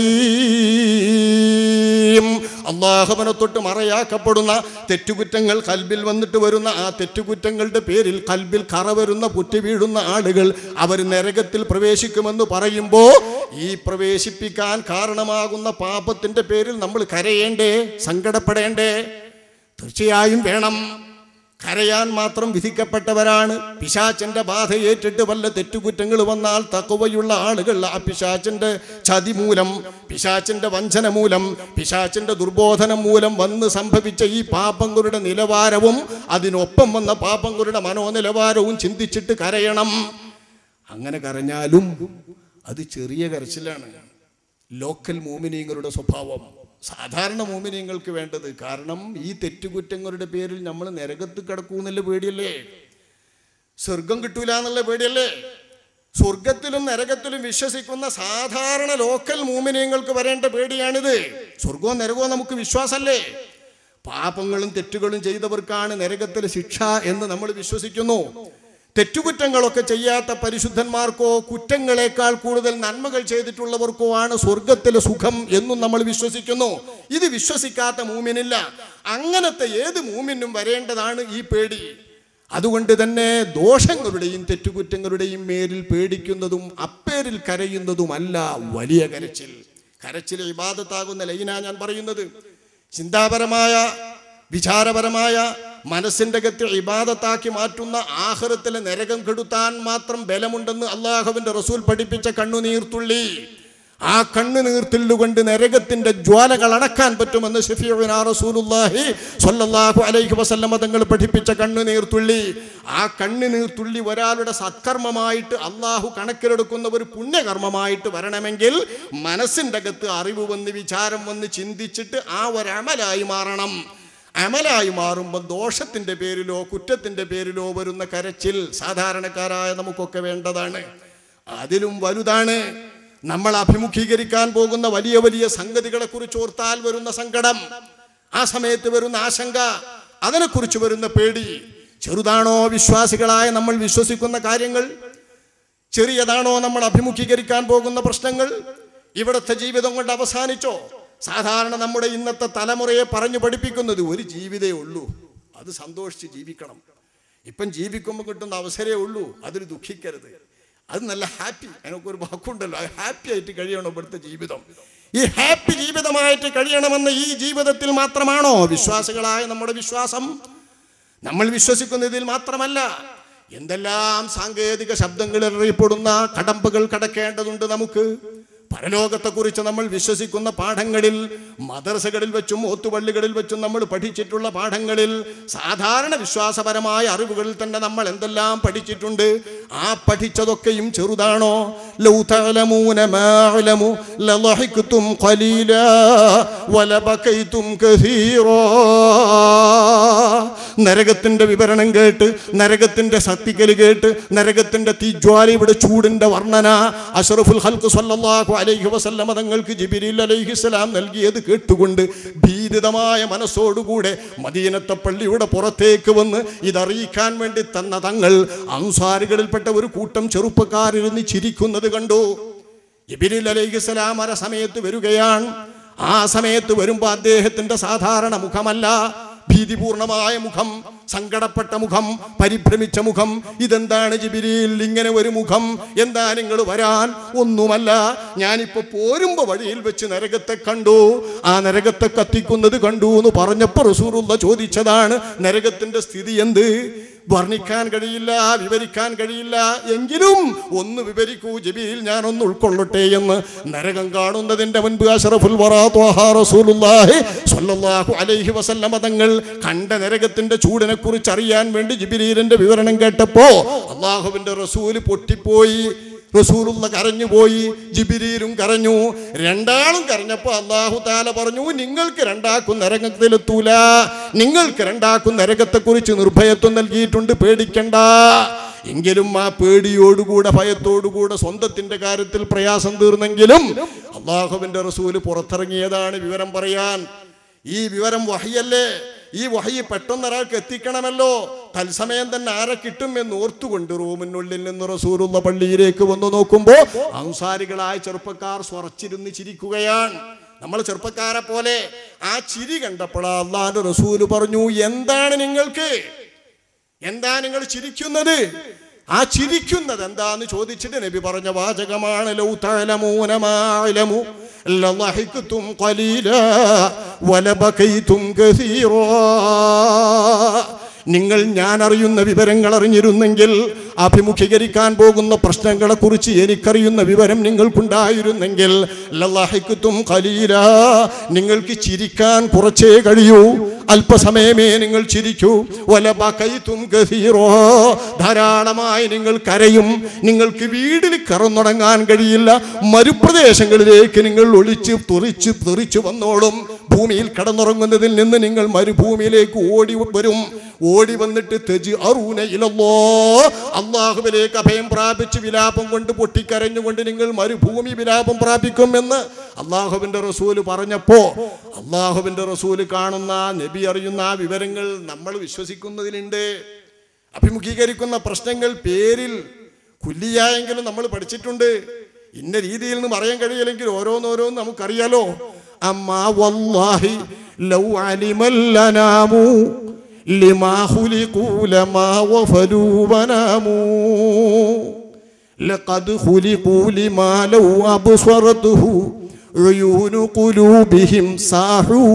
ജഹീം അള്ളാഹുവിനെ തൊട്ട് മറയാക്കപ്പെടുന്ന തെറ്റുകുറ്റങ്ങൾ കൽബിൽ വന്നിട്ട് വരുന്ന ആ തെറ്റുകുറ്റങ്ങളുടെ പേരിൽ കൽബിൽ കറ വരുന്ന പുറ്റി വീഴുന്ന ആളുകൾ അവർ നരകത്തിൽ പ്രവേശിക്കുമെന്ന് പറയുമ്പോൾ ഈ പ്രവേശിപ്പിക്കാൻ കാരണമാകുന്ന പാപത്തിന്റെ പേരിൽ നമ്മൾ കരയേണ്ടേ സങ്കടപ്പെടേണ്ടേ തീർച്ചയായും വേണം കരയാൻ മാത്രം വിധിക്കപ്പെട്ടവരാണ് പിശാച്ചന്റെ ബാധ ഏറ്റിട്ട് വല്ല തെറ്റുകുറ്റങ്ങൾ വന്നാൽ തക്കവയുള്ള ആളുകൾ ആ പിശാച്ചന്റെ ചതി മൂലം പിശാച്ചന്റെ വഞ്ചന മൂലം പിശാച്ചന്റെ ദുർബോധനം മൂലം വന്ന് സംഭവിച്ച ഈ പാപങ്ങളുടെ നിലവാരവും അതിനൊപ്പം വന്ന പാപങ്ങളുടെ മനോനിലവാരവും ചിന്തിച്ചിട്ട് കരയണം അങ്ങനെ കരഞ്ഞാലും അത് ചെറിയ കരച്ചിലാണ് ലോക്കൽ മോമിനീങ്ങളുടെ സ്വഭാവം സാധാരണ മോമിനിയങ്ങൾക്ക് വേണ്ടത് കാരണം ഈ തെറ്റുകുറ്റങ്ങളുടെ പേരിൽ നമ്മൾ നരകത്ത് കിടക്കൂന്നുള്ള പേടിയല്ലേ സ്വർഗം കിട്ടൂല എന്നുള്ള പേടിയല്ലേ സ്വർഗത്തിലും നരകത്തിലും വിശ്വസിക്കുന്ന സാധാരണ ലോക്കൽ മൂമിനിയങ്ങൾക്ക് വരേണ്ട പേടിയാണിത് സ്വർഗവും നരകവും നമുക്ക് വിശ്വാസമല്ലേ പാപങ്ങളും തെറ്റുകളും ചെയ്തവർക്കാണ് നരകത്തിലെ ശിക്ഷ എന്ന് നമ്മൾ വിശ്വസിക്കുന്നു തെറ്റുകുറ്റങ്ങളൊക്കെ ചെയ്യാത്ത പരിശുദ്ധന്മാർക്കോ കുറ്റങ്ങളെക്കാൾ കൂടുതൽ നന്മകൾ ചെയ്തിട്ടുള്ളവർക്കോ ആണ് സ്വർഗത്തിലെ സുഖം എന്നും നമ്മൾ വിശ്വസിക്കുന്നു ഇത് വിശ്വസിക്കാത്ത മൂമിനില്ല അങ്ങനത്തെ ഏത് മൂമിനും വരേണ്ടതാണ് ഈ പേടി അതുകൊണ്ട് തന്നെ ദോഷങ്ങളുടെയും തെറ്റുകുറ്റങ്ങളുടെയും മേലിൽ പേടിക്കുന്നതും അപ്പേരിൽ കരയുന്നതുമല്ല വലിയ കരച്ചിൽ കരച്ചിൽ ഇബാദത്താകുന്ന ലൈന ഞാൻ പറയുന്നത് ചിന്താപരമായ വിചാരപരമായ മനസ്സിന്റെ ഗത്തി ഇബാദത്താക്കി മാറ്റുന്ന ആഹൃത്തിലെ നരകം കെടുത്താൻ മാത്രം ബലമുണ്ടെന്ന് അള്ളാഹുവിന്റെ റസൂൽ പഠിപ്പിച്ച കണ്ണുനീർത്തുള്ളി ആ കണ്ണുനീർത്തില്ലുകൊണ്ട് നരകത്തിന്റെ ജ്വാലകൾ അടക്കാൻ പറ്റുമെന്ന് ഷഫീഉനാ റസൂലുള്ളാഹി സ്വല്ലല്ലാഹു അലൈഹി വസല്ലമ തങ്ങൾ പഠിപ്പിച്ച കണ്ണുനീർത്തുള്ളി ആ കണ്ണുനീർത്തുള്ളി ഒരാളുടെ സത്കർമ്മമായിട്ട് അള്ളാഹു കണക്കിലെടുക്കുന്ന ഒരു പുണ്യകർമ്മമായിട്ട് വരണമെങ്കിൽ മനസ്സിൻ്റെ അകത്ത് അറിവ് വന്ന് വിചാരം വന്ന് ചിന്തിച്ചിട്ട് ആ ഒരു അമലായി മാറണം അമലായി മാറുമ്പോൾ ദോഷത്തിൻ്റെ പേരിലോ കുറ്റത്തിൻ്റെ പേരിലോ വരുന്ന കരച്ചിൽ സാധാരണക്കാരായ നമുക്കൊക്കെ വേണ്ടതാണ് അതിലും വലുതാണ് നമ്മൾ അഭിമുഖീകരിക്കാൻ പോകുന്ന വലിയ വലിയ സംഗതികളെ കുറിച്ച് ഓർത്താൽ വരുന്ന സങ്കടം ആ സമയത്ത് വരുന്ന ആശങ്ക അതിനെക്കുറിച്ച് വരുന്ന പേടി ചെറുതാണോ വിശ്വാസികളായ നമ്മൾ വിശ്വസിക്കുന്ന കാര്യങ്ങൾ ചെറിയതാണോ നമ്മൾ അഭിമുഖീകരിക്കാൻ പോകുന്ന പ്രശ്നങ്ങൾ ഇവിടുത്തെ ജീവിതം കൊണ്ട് അവസാനിച്ചോ സാധാരണ നമ്മുടെ ഇന്നത്തെ തലമുറയെ പറഞ്ഞു പഠിപ്പിക്കുന്നത് ഒരു ജീവിതേ ഉള്ളൂ അത് സന്തോഷിച്ച് ജീവിക്കണം ഇപ്പം ജീവിക്കുമ്പോൾ കിട്ടുന്ന അവസരമേ ഉള്ളൂ അതിൽ ദുഃഖിക്കരുത് അത് നല്ല ഹാപ്പി എനിക്കൊരു വാക്കുണ്ടല്ലോ ഹാപ്പി ആയിട്ട് കഴിയണം ഇവിടുത്തെ ജീവിതം ഈ ഹാപ്പി ജീവിതമായിട്ട് കഴിയണമെന്ന് ഈ ജീവിതത്തിൽ മാത്രമാണോ വിശ്വാസികളായ നമ്മുടെ വിശ്വാസം നമ്മൾ വിശ്വസിക്കുന്നതിൽ മാത്രമല്ല എന്തെല്ലാം സാങ്കേതിക ശബ്ദങ്ങൾ അറിയപ്പെടുന്ന കടമ്പകൾ കടക്കേണ്ടതുണ്ട് നമുക്ക് പരലോകത്തെക്കുറിച്ച് നമ്മൾ വിശ്വസിക്കുന്ന പാഠങ്ങളിൽ മദർസകളിൽ വെച്ചും ഓത്തുപള്ളികളിൽ വെച്ചും നമ്മൾ പഠിച്ചിട്ടുള്ള പാഠങ്ങളിൽ സാധാരണ വിശ്വാസപരമായ അറിവുകളിൽ തന്നെ നമ്മൾ എന്തെല്ലാം പഠിച്ചിട്ടുണ്ട് ആ പഠിച്ചതൊക്കെയും ചെറുതാണോ ലൗ തഅലമൂന മാ അലമു ലളഹിഖ്തും ഖലീലാ വലബകൈതും കസീറാ നരകത്തിന്റെ വിവരണം കേട്ട് നരകത്തിന്റെ സത്തിക്കൽ കേട്ട് നരകത്തിന്റെ തീജ്വാല ഇവിടെ ചൂടിന്റെ വർണ്ണന അഷറഫുൽ ഹൽക്ക് സല്ലല്ലാഹു അലൈഹി വസല്ലമ തങ്ങൾക്ക് ജിബിരിൽ അലൈഹിസ്സലാം നൽകിയത് കേട്ടുകൊണ്ട് ഭീരിതമായ മനസ്സോടുകൂടെ മദീനത്തെ പള്ളിയുടെ പുറത്തേക്ക് വന്ന് ഇതറിയിക്കാൻ വേണ്ടി തന്ന തങ്ങൾ അൻസാരികളിൽപ്പെട്ട ഒരു കൂട്ടം ചെറുപ്പക്കാരിരുന്ന് ചിരിക്കുന്നത് കണ്ടു ജിബിരിൽ അലൈഹിസ്സലാം അര സമയത്ത് വരികയാണ് ആ സമയത്ത് വരുമ്പോൾ അദ്ദേഹത്തിന്റെ സാധാരണ മുഖമല്ല ഭീതിപൂർണമായ മുഖം സങ്കടപ്പെട്ട മുഖം പരിഭ്രമിച്ച മുഖം ഇതെന്താണ് ജിബിരിയിൽ ഇങ്ങനെ ഒരു മുഖം എന്താ നിങ്ങൾ വരാൻ ഒന്നുമല്ല ഞാനിപ്പോ പോരുമ്പോ വഴിയിൽ വെച്ച് നരകത്തെ കണ്ടു ആ നരകത്തെ കത്തിക്കുന്നത് കണ്ടു എന്ന് പറഞ്ഞപ്പോ റസൂറുള്ള ചോദിച്ചതാണ് നരകത്തിന്റെ സ്ഥിതി എന്ത് വർണ്ണിക്കാൻ കഴിയില്ല വിവരിക്കാൻ കഴിയില്ല എങ്കിലും ഒന്ന് വിവരിക്കൂ ജബീൽ ഞാൻ ഒന്ന് ഉൾക്കൊള്ളട്ടെ എന്ന് നരകം കാണുന്നതിന്റെ മുൻപ് അഷറഫുൽ വറാ ത്വാഹാ റസൂലുള്ളാഹി സ്വല്ലല്ലാഹു അലൈഹി വസല്ലമ തങ്ങൾ കണ്ട നരകത്തിന്റെ ചൂടിനെ കുറിച്ച് അറിയാൻ വേണ്ടി ജിബിരീലിന്റെ വിവരണം കേട്ടപ്പോ അള്ളാഹുവിന്റെ റസൂല് പൊട്ടിപ്പോയി റസൂലുള്ള കരഞ്ഞുപോയി ജിബിരിയിലും കരഞ്ഞു രണ്ടാളും കരഞ്ഞപ്പോ അള്ളാഹു താല പറഞ്ഞു നിങ്ങൾക്ക് രണ്ടാക്കും നരകത്തിലെത്തൂല നിങ്ങൾക്ക് രണ്ടാക്കും നരകത്തെക്കുറിച്ച് നിർഭയത്വം നൽകിയിട്ടുണ്ട് പേടിക്കണ്ട എങ്കിലും ആ പേടിയോടുകൂടെ ഭയത്തോടുകൂടെ സ്വന്തത്തിന്റെ കാര്യത്തിൽ പ്രയാസം തീർന്നെങ്കിലും അള്ളാഹുവിന്റെ റസൂല് പുറത്തിറങ്ങിയതാണ് വിവരം പറയാൻ ഈ വിവരം വഹിയല്ലേ ഈ വഹി പെട്ടെന്ന് ഒരാൾക്ക് എത്തിക്കണമല്ലോ തത്സമയം തന്നെ ആരെ കിട്ടും എന്ന് ഓർത്തുകൊണ്ട് റൂമിനുള്ളിൽ നിന്ന് റസൂലുള്ള പള്ളിയിലേക്ക് വന്നു നോക്കുമ്പോൾ അൻസാരികളായ ചെറുപ്പക്കാർ സ്വറച്ചിരുന്ന് ചിരിക്കുകയാണ് നമ്മൾ ചെറുപ്പക്കാരെ പോലെ ആ ചിരി കണ്ടപ്പോഴാ അള്ളാന്റെ റസൂല് പറഞ്ഞു എന്താണ് നിങ്ങൾക്ക് എന്താ നിങ്ങൾ ചിരിക്കുന്നത് ആ ചിരിക്കുന്നത് എന്താന്ന് ചോദിച്ചിട്ട് നബി പറഞ്ഞ വാചകമാണ് ലൗ തഅലമൂന മാ അലമു ലളഹിഖ്തും ഖലീലാ വലബകൈതും കസീറാ നിങ്ങൾ ഞാൻ അറിയുന്ന വിവരങ്ങൾ അറിഞ്ഞിരുന്നെങ്കിൽ അഭിമുഖീകരിക്കാൻ പോകുന്ന പ്രശ്നങ്ങളെ കുറിച്ച് എനിക്കറിയുന്ന വിവരം നിങ്ങൾക്കുണ്ടായിരുന്നെങ്കിൽ ലല്ലാഹിക്കുത്തും കലീല നിങ്ങൾക്ക് ചിരിക്കാൻ കുറച്ചേ കഴിയൂ അല്പസമയമേ നിങ്ങൾ ചിരിക്കൂ വലബകൈതും കസീറോ ധാരാളമായി നിങ്ങൾ കരയും നിങ്ങൾക്ക് വീടിൽ കറന്നുടങ്ങാൻ കഴിയില്ല മരുപ്രദേശങ്ങളിലേക്ക് നിങ്ങൾ ഒളിച്ച് തെറിച്ച് തെറിച്ചു വന്നോളും ഭൂമിയിൽ കടന്നുറങ്ങുന്നതിൽ നിന്ന് നിങ്ങൾ മരുഭൂമിയിലേക്ക് ഓടി വരും ഓടി വന്നിട്ട് തെജ് അറൂന ഇലല്ലോ അള്ളാഹുവിലേക്ക് അഭയം പ്രാപിച്ച് വിലാപം കൊണ്ട് പൊട്ടിക്കരഞ്ഞുകൊണ്ട് നിങ്ങൾ മരുഭൂമി വിലാപം പ്രാപിക്കും എന്ന് അള്ളാഹുവിന്റെ റസൂല് പറഞ്ഞപ്പോ അള്ളാഹുവിന്റെ റസൂല് കാണുന്ന നബി അറിയുന്ന ആ വിവരങ്ങൾ നമ്മൾ വിശ്വസിക്കുന്നതിലുണ്ട് അഭിമുഖീകരിക്കുന്ന പ്രശ്നങ്ങൾ പേരിൽ കുല്ലിയായെങ്കിലും നമ്മൾ പഠിച്ചിട്ടുണ്ട് ഇന്ന രീതിയിൽ നിന്ന് പറയാൻ കഴിയില്ലെങ്കിൽ ഓരോന്നോരോന്ന് നമുക്കറിയാലോ അമ്മാ വല്ലാഹി ലൗ അലിമല്ലനാമു ലിമാ ഖുലിഖൂ ലമാ വഫലൂ വനാമൂ لقد خلقوا لما لو أبصرته عيون قلوبهم സാഹു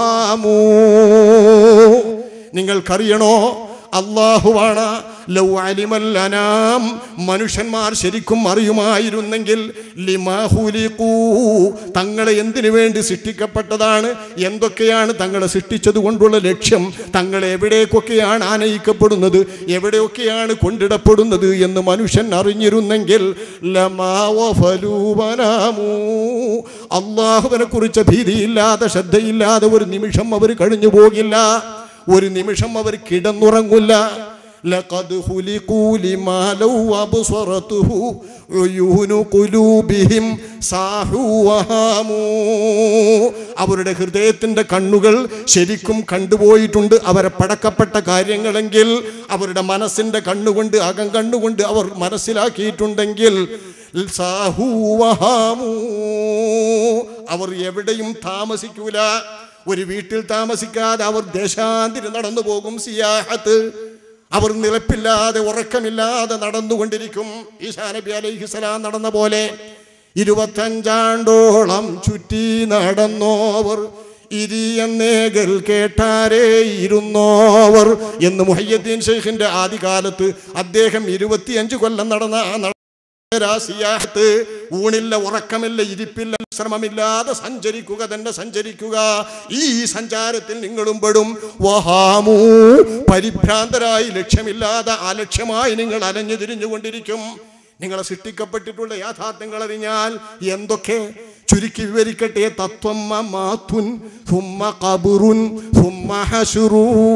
വഹാമൂ നിങ്ങൾക്കറിയണോ അള്ളാഹുവാണ് ലൗ അലിമല്ലനാം മനുഷ്യന്മാർ ശരിക്കും അറിയുമായിരുന്നെങ്കിൽ ലിമാഹുലിക്കൂ തങ്ങളെ എന്തിനു വേണ്ടി സൃഷ്ടിക്കപ്പെട്ടതാണ് എന്തൊക്കെയാണ് തങ്ങളെ സൃഷ്ടിച്ചത് കൊണ്ടുള്ള ലക്ഷ്യം തങ്ങളെ എവിടേക്കൊക്കെയാണ് ആനയിക്കപ്പെടുന്നത് എവിടെയൊക്കെയാണ് കൊണ്ടിടപ്പെടുന്നത് എന്ന് മനുഷ്യൻ അറിഞ്ഞിരുന്നെങ്കിൽ ലമാവഫലൂവനാമൂ അള്ളാഹുവിനെ കുറിച്ച് ഭീതിയില്ലാതെ ശ്രദ്ധയില്ലാതെ ഒരു നിമിഷം അവർ കഴിഞ്ഞു പോകില്ല ഒരു നിമിഷം അവർ കിടന്നുറങ്ങില്ല لقد خلقوا لما لو أبصرته عيون قلوبهم സാഹു വഹാമൂ അവരുടെ ഹൃദയത്തിൻ്റെ കണ്ണുകൾ ശരിക്കും കണ്ടുപോയിട്ടുണ്ട് അവരെ പടക്കപ്പെട്ട കാര്യങ്ങളെങ്കിൽ അവരുടെ മനസ്സിൻ്റെ കണ്ണുകൊണ്ട് അകം കണ്ണുകൊണ്ട് അവർ മനസ്സിലാക്കിയിട്ടുണ്ടെങ്കിൽ സാഹു വഹാമൂ അവർ എവിടെയും താമസിക്കൂല ഒരു വീട്ടിൽ താമസിക്കാതെ അവർ ദേശാന്തിരി നടന്നു പോകും സിയാഹത്ത് അവർ നിലപ്പില്ലാതെ ഉറക്കമില്ലാതെ നടന്നുകൊണ്ടിരിക്കും ഈശാ നബി അലൈഹിസലാം നടന്ന പോലെ ഇരുപത്തഞ്ചാണ്ടോളം ചുറ്റി നടന്നോവർ ഇരിയെന്നേകൽ കേട്ടാരേ ഇരുന്നോവർ എന്ന് മുഹയ്യദ്ദീൻ ഷെയ്ഖിന്റെ ആദ്യകാലത്ത് അദ്ദേഹം ഇരുപത്തിയഞ്ച് കൊല്ലം നടന്ന ആ നട- രാസിയാഹത്ത് ഊണില്ല ഉറക്കമില്ല ഇരിപ്പില്ല ശ്രമമില്ലാതെ സഞ്ചരിക്കുക തന്നെ സഞ്ചരിക്കുക ഈ സഞ്ചാരത്തിൽ നിങ്ങളും പെടും വഹാമൂ പരിഭ്രാന്തരായി ലക്ഷ്യമില്ലാതെ അലക്ഷ്യമായി നിങ്ങൾ അലഞ്ഞു തിരിഞ്ഞുകൊണ്ടിരിക്കും നിങ്ങളെ സൃഷ്ടിക്കപ്പെട്ടിട്ടുള്ള യാഥാർത്ഥ്യങ്ങൾ അറിഞ്ഞാൽ എന്തൊക്കെ ചുരുക്കി വിവരിക്കട്ടെ തത്വം മാത്തുൻ ثم قبر ثم حشر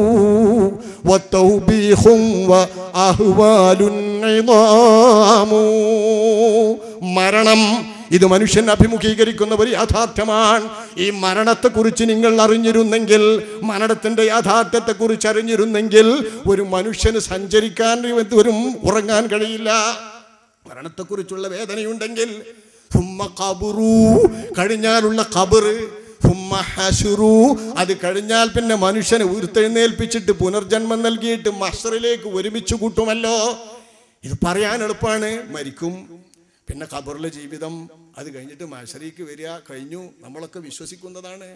وتوبيخ وأهوال عظام മരണം ഇത് മനുഷ്യൻ അഭിമുഖീകരിക്കുന്ന ഒരു യാഥാർത്ഥ്യമാണ് ഈ മരണത്തെക്കുറിച്ച് നിങ്ങൾ അറിഞ്ഞിരുന്നെങ്കിൽ മരണത്തിൻ്റെ യാഥാർത്ഥ്യത്തെക്കുറിച്ച് അറിഞ്ഞിരുന്നെങ്കിൽ ഒരു മനുഷ്യന് സഞ്ചരിക്കാൻ ഒരു ഉറങ്ങാൻ കഴിയില്ല മരണത്തെക്കുറിച്ചുള്ള വേദനയുണ്ടെങ്കിൽ ഹുമ്മ കബുറു കഴിഞ്ഞാലുള്ള കബറ് ഹുമ്മ ഹശുറു അത് കഴിഞ്ഞാൽ പിന്നെ മനുഷ്യനെ ഉയർത്തെഴുന്നേൽപ്പിച്ചിട്ട് പുനർജന്മം നൽകിയിട്ട് മഷറിലേക്ക് ഒരുമിച്ച് കൂട്ടുമല്ലോ ഇത് പറയാൻ എളുപ്പമാണ് മരിക്കും പിന്നെ ഖബറിലെ ജീവിതം അത് കഴിഞ്ഞിട്ട് മഷറിക്ക് വരിക കഴിഞ്ഞു നമ്മളൊക്കെ വിശ്വസിക്കുന്നതാണ്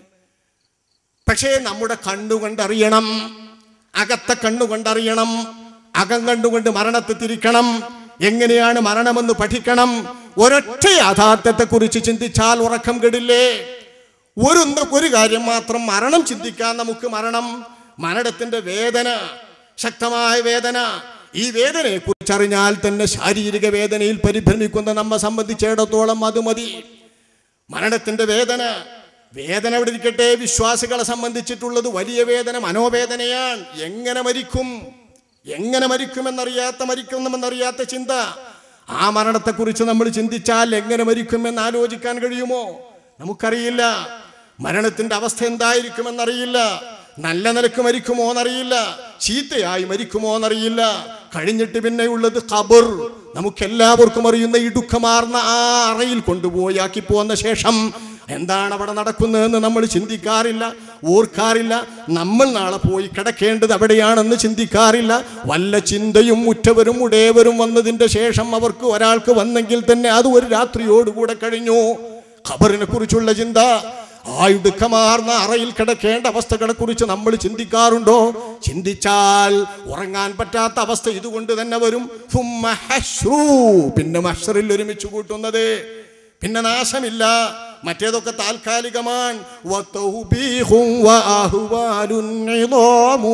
പക്ഷേ നമ്മുടെ കണ്ണുകൊണ്ടറിയണം അകത്തെ കണ്ണുകൊണ്ടറിയണം അകം കണ്ടുകൊണ്ട് മരണത്തെ തിരിക്കണം എങ്ങനെയാണ് മരണമെന്ന് പഠിക്കണം ഒരൊറ്റ യാഥാർത്ഥ്യത്തെ കുറിച്ച് ചിന്തിച്ചാൽ ഉറക്കം കെടില്ലേ ഒരു ഒരു കാര്യം മാത്രം മരണം ചിന്തിക്കാൻ നമുക്ക് മരണം മരണത്തിന്റെ വേദന ശക്തമായ വേദന ഈ വേദനയെ കുറിച്ചറിഞ്ഞാൽ തന്നെ ശാരീരിക വേദനയിൽ പരിഭ്രമിക്കുന്ന നമ്മെ സംബന്ധിച്ചിടത്തോളം അത് മതി മരണത്തിന്റെ വേദന വേദന ഇവിടെ ഇരിക്കട്ടെ വിശ്വാസികളെ സംബന്ധിച്ചിട്ടുള്ളത് വലിയ വേദന മനോവേദനയാണ് എങ്ങനെ മരിക്കും എങ്ങനെ മരിക്കുമെന്നറിയാത്ത മരിക്കുമെന്നറിയാത്ത ചിന്ത ആ മരണത്തെക്കുറിച്ച് നമ്മൾ ചിന്തിച്ചാൽ എങ്ങനെ മരിക്കുമെന്ന് ആലോചിക്കാൻ കഴിയുമോ നമുക്കറിയില്ല മരണത്തിന്റെ അവസ്ഥ എന്തായിരിക്കുമെന്നറിയില്ല നല്ല നിലക്ക് മരിക്കുമോ എന്നറിയില്ല ചീത്തയായി മരിക്കുമോ എന്നറിയില്ല കഴിഞ്ഞിട്ട് പിന്നെ ഉള്ളത് ഖബർ നമുക്കെല്ലാവർക്കും അറിയുന്ന ഈ ദുഃഖമാർന്ന ആ അറയിൽ കൊണ്ടുപോയി ആക്കി പോന്ന ശേഷം എന്താണ് അവിടെ നടക്കുന്നതെന്ന് നമ്മൾ ചിന്തിക്കാറില്ല ഓർക്കാറില്ല നമ്മൾ നാളെ പോയി കിടക്കേണ്ടത് എവിടെയാണെന്ന് ചിന്തിക്കാറില്ല വല്ല ചിന്തയും ഉറ്റവരും ഉടയവരും വന്നതിൻ്റെ ശേഷം അവർക്ക് ഒരാൾക്ക് വന്നെങ്കിൽ തന്നെ അത് ഒരു രാത്രിയോടുകൂടെ കഴിഞ്ഞു ഖബറിനെ കുറിച്ചുള്ള ചിന്ത ആ ഇടുക്കമാർന്ന അറയിൽ കിടക്കേണ്ട അവസ്ഥകളെ കുറിച്ച് നമ്മൾ ചിന്തിക്കാറുണ്ടോ ചിന്തിച്ചാൽ ഉറങ്ങാൻ പറ്റാത്ത അവസ്ഥ ഇതുകൊണ്ട് തന്നെ വരും സുമ്മ ഹശ്രു. പിന്നെ മഷറിൽ ഒരുമിച്ച് കൂട്ടുന്നത് പിന്നെ നാശമില്ല മറ്റേതൊക്കെ താൽക്കാലികമാണ് വതൗബീഹും വഅഹ്വാലുൻ ഇളാമു.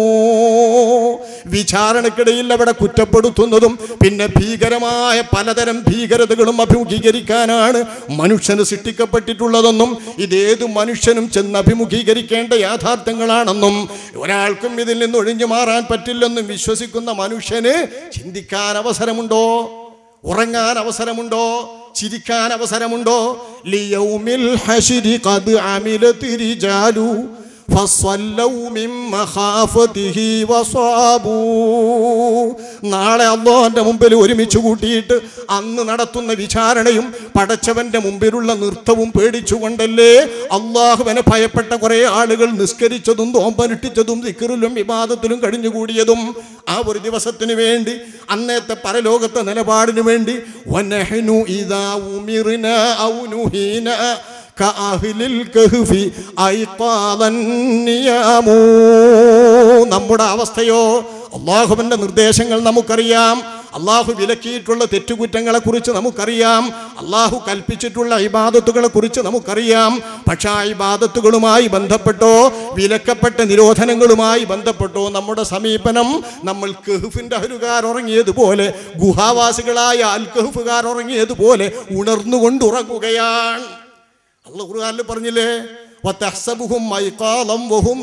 വിചാരണക്കിടയിൽ അവിടെ കുറ്റപ്പെടുത്തുന്നതും പിന്നെ ഭീകരമായ പലതരം ഭീകരതകളും അഭിമുഖീകരിക്കാനാണ് മനുഷ്യന് സൃഷ്ടിക്കപ്പെട്ടിട്ടുള്ളതെന്നും ഇതേത് മനുഷ്യനും ചെന്ന് അഭിമുഖീകരിക്കേണ്ട യാഥാർത്ഥ്യങ്ങളാണെന്നും ഒരാൾക്കും ഇതിൽ നിന്ന് ഒഴിഞ്ഞു മാറാൻ പറ്റില്ലെന്നും വിശ്വസിക്കുന്ന മനുഷ്യന് ചിന്തിക്കാൻ അവസരമുണ്ടോ ഉറങ്ങാൻ അവസരമുണ്ടോ ചിരിക്കാൻ അവസരമുണ്ടോ ലിയൗമിൽ ഹശിരി ഖദ് അമിലത് റിജാലു فصلوا من مخافته وصابوا നാളെ അള്ളാഹന്റെ മുമ്പിൽ ഒരുമിച്ച് കൂട്ടിയിട്ട് അന്ന് നടത്തുന്ന വിചാരണയും പടച്ചവന്റെ മുമ്പിലുള്ള നൃത്തവും പേടിച്ചുകൊണ്ടല്ലേ അള്ളാഹുവിനെ ഭയപ്പെട്ട കുറെ ആളുകൾ നിസ്കരിച്ചതും തോമ്പനുഷ്ഠിച്ചതും ദിക്കറിലും വിവാദത്തിലും കഴിഞ്ഞുകൂടിയതും ആ ഒരു ദിവസത്തിന് വേണ്ടി അന്നത്തെ പരലോകത്തെ നിലപാടിന് വേണ്ടി വനഹ്നു ഇദാ ഉമിർന ഔ നുഹീന كأهل الكهف أيقاظا نيامو നമ്മുടെ അവസ്ഥയോ അള്ളാഹുവിൻ്റെ നിർദ്ദേശങ്ങൾ നമുക്കറിയാം അള്ളാഹു വിലക്കിയിട്ടുള്ള തെറ്റുകുറ്റങ്ങളെ കുറിച്ച് നമുക്കറിയാം അള്ളാഹു കൽപ്പിച്ചിട്ടുള്ള ഇബാദത്തുകളെ കുറിച്ച് നമുക്കറിയാം പക്ഷെ ആ ഇബാദത്തുകളുമായി ബന്ധപ്പെട്ടോ വിലക്കപ്പെട്ട നിരോധനങ്ങളുമായി ബന്ധപ്പെട്ടോ നമ്മുടെ സമീപനം നമ്മൾ കെഹുഫിൻ്റെ അഹരുകാർ ഉറങ്ങിയതുപോലെ ഗുഹാവാസികളായ അൽ കെഹുഫുകാർ ഉറങ്ങിയതുപോലെ ഉണർന്നുകൊണ്ട് ഉറങ്ങുകയാണ് അള്ള ഖുർആനിൽ പറഞ്ഞില്ലേ വതഹ്സബുഹും ഐഖാലം വഹും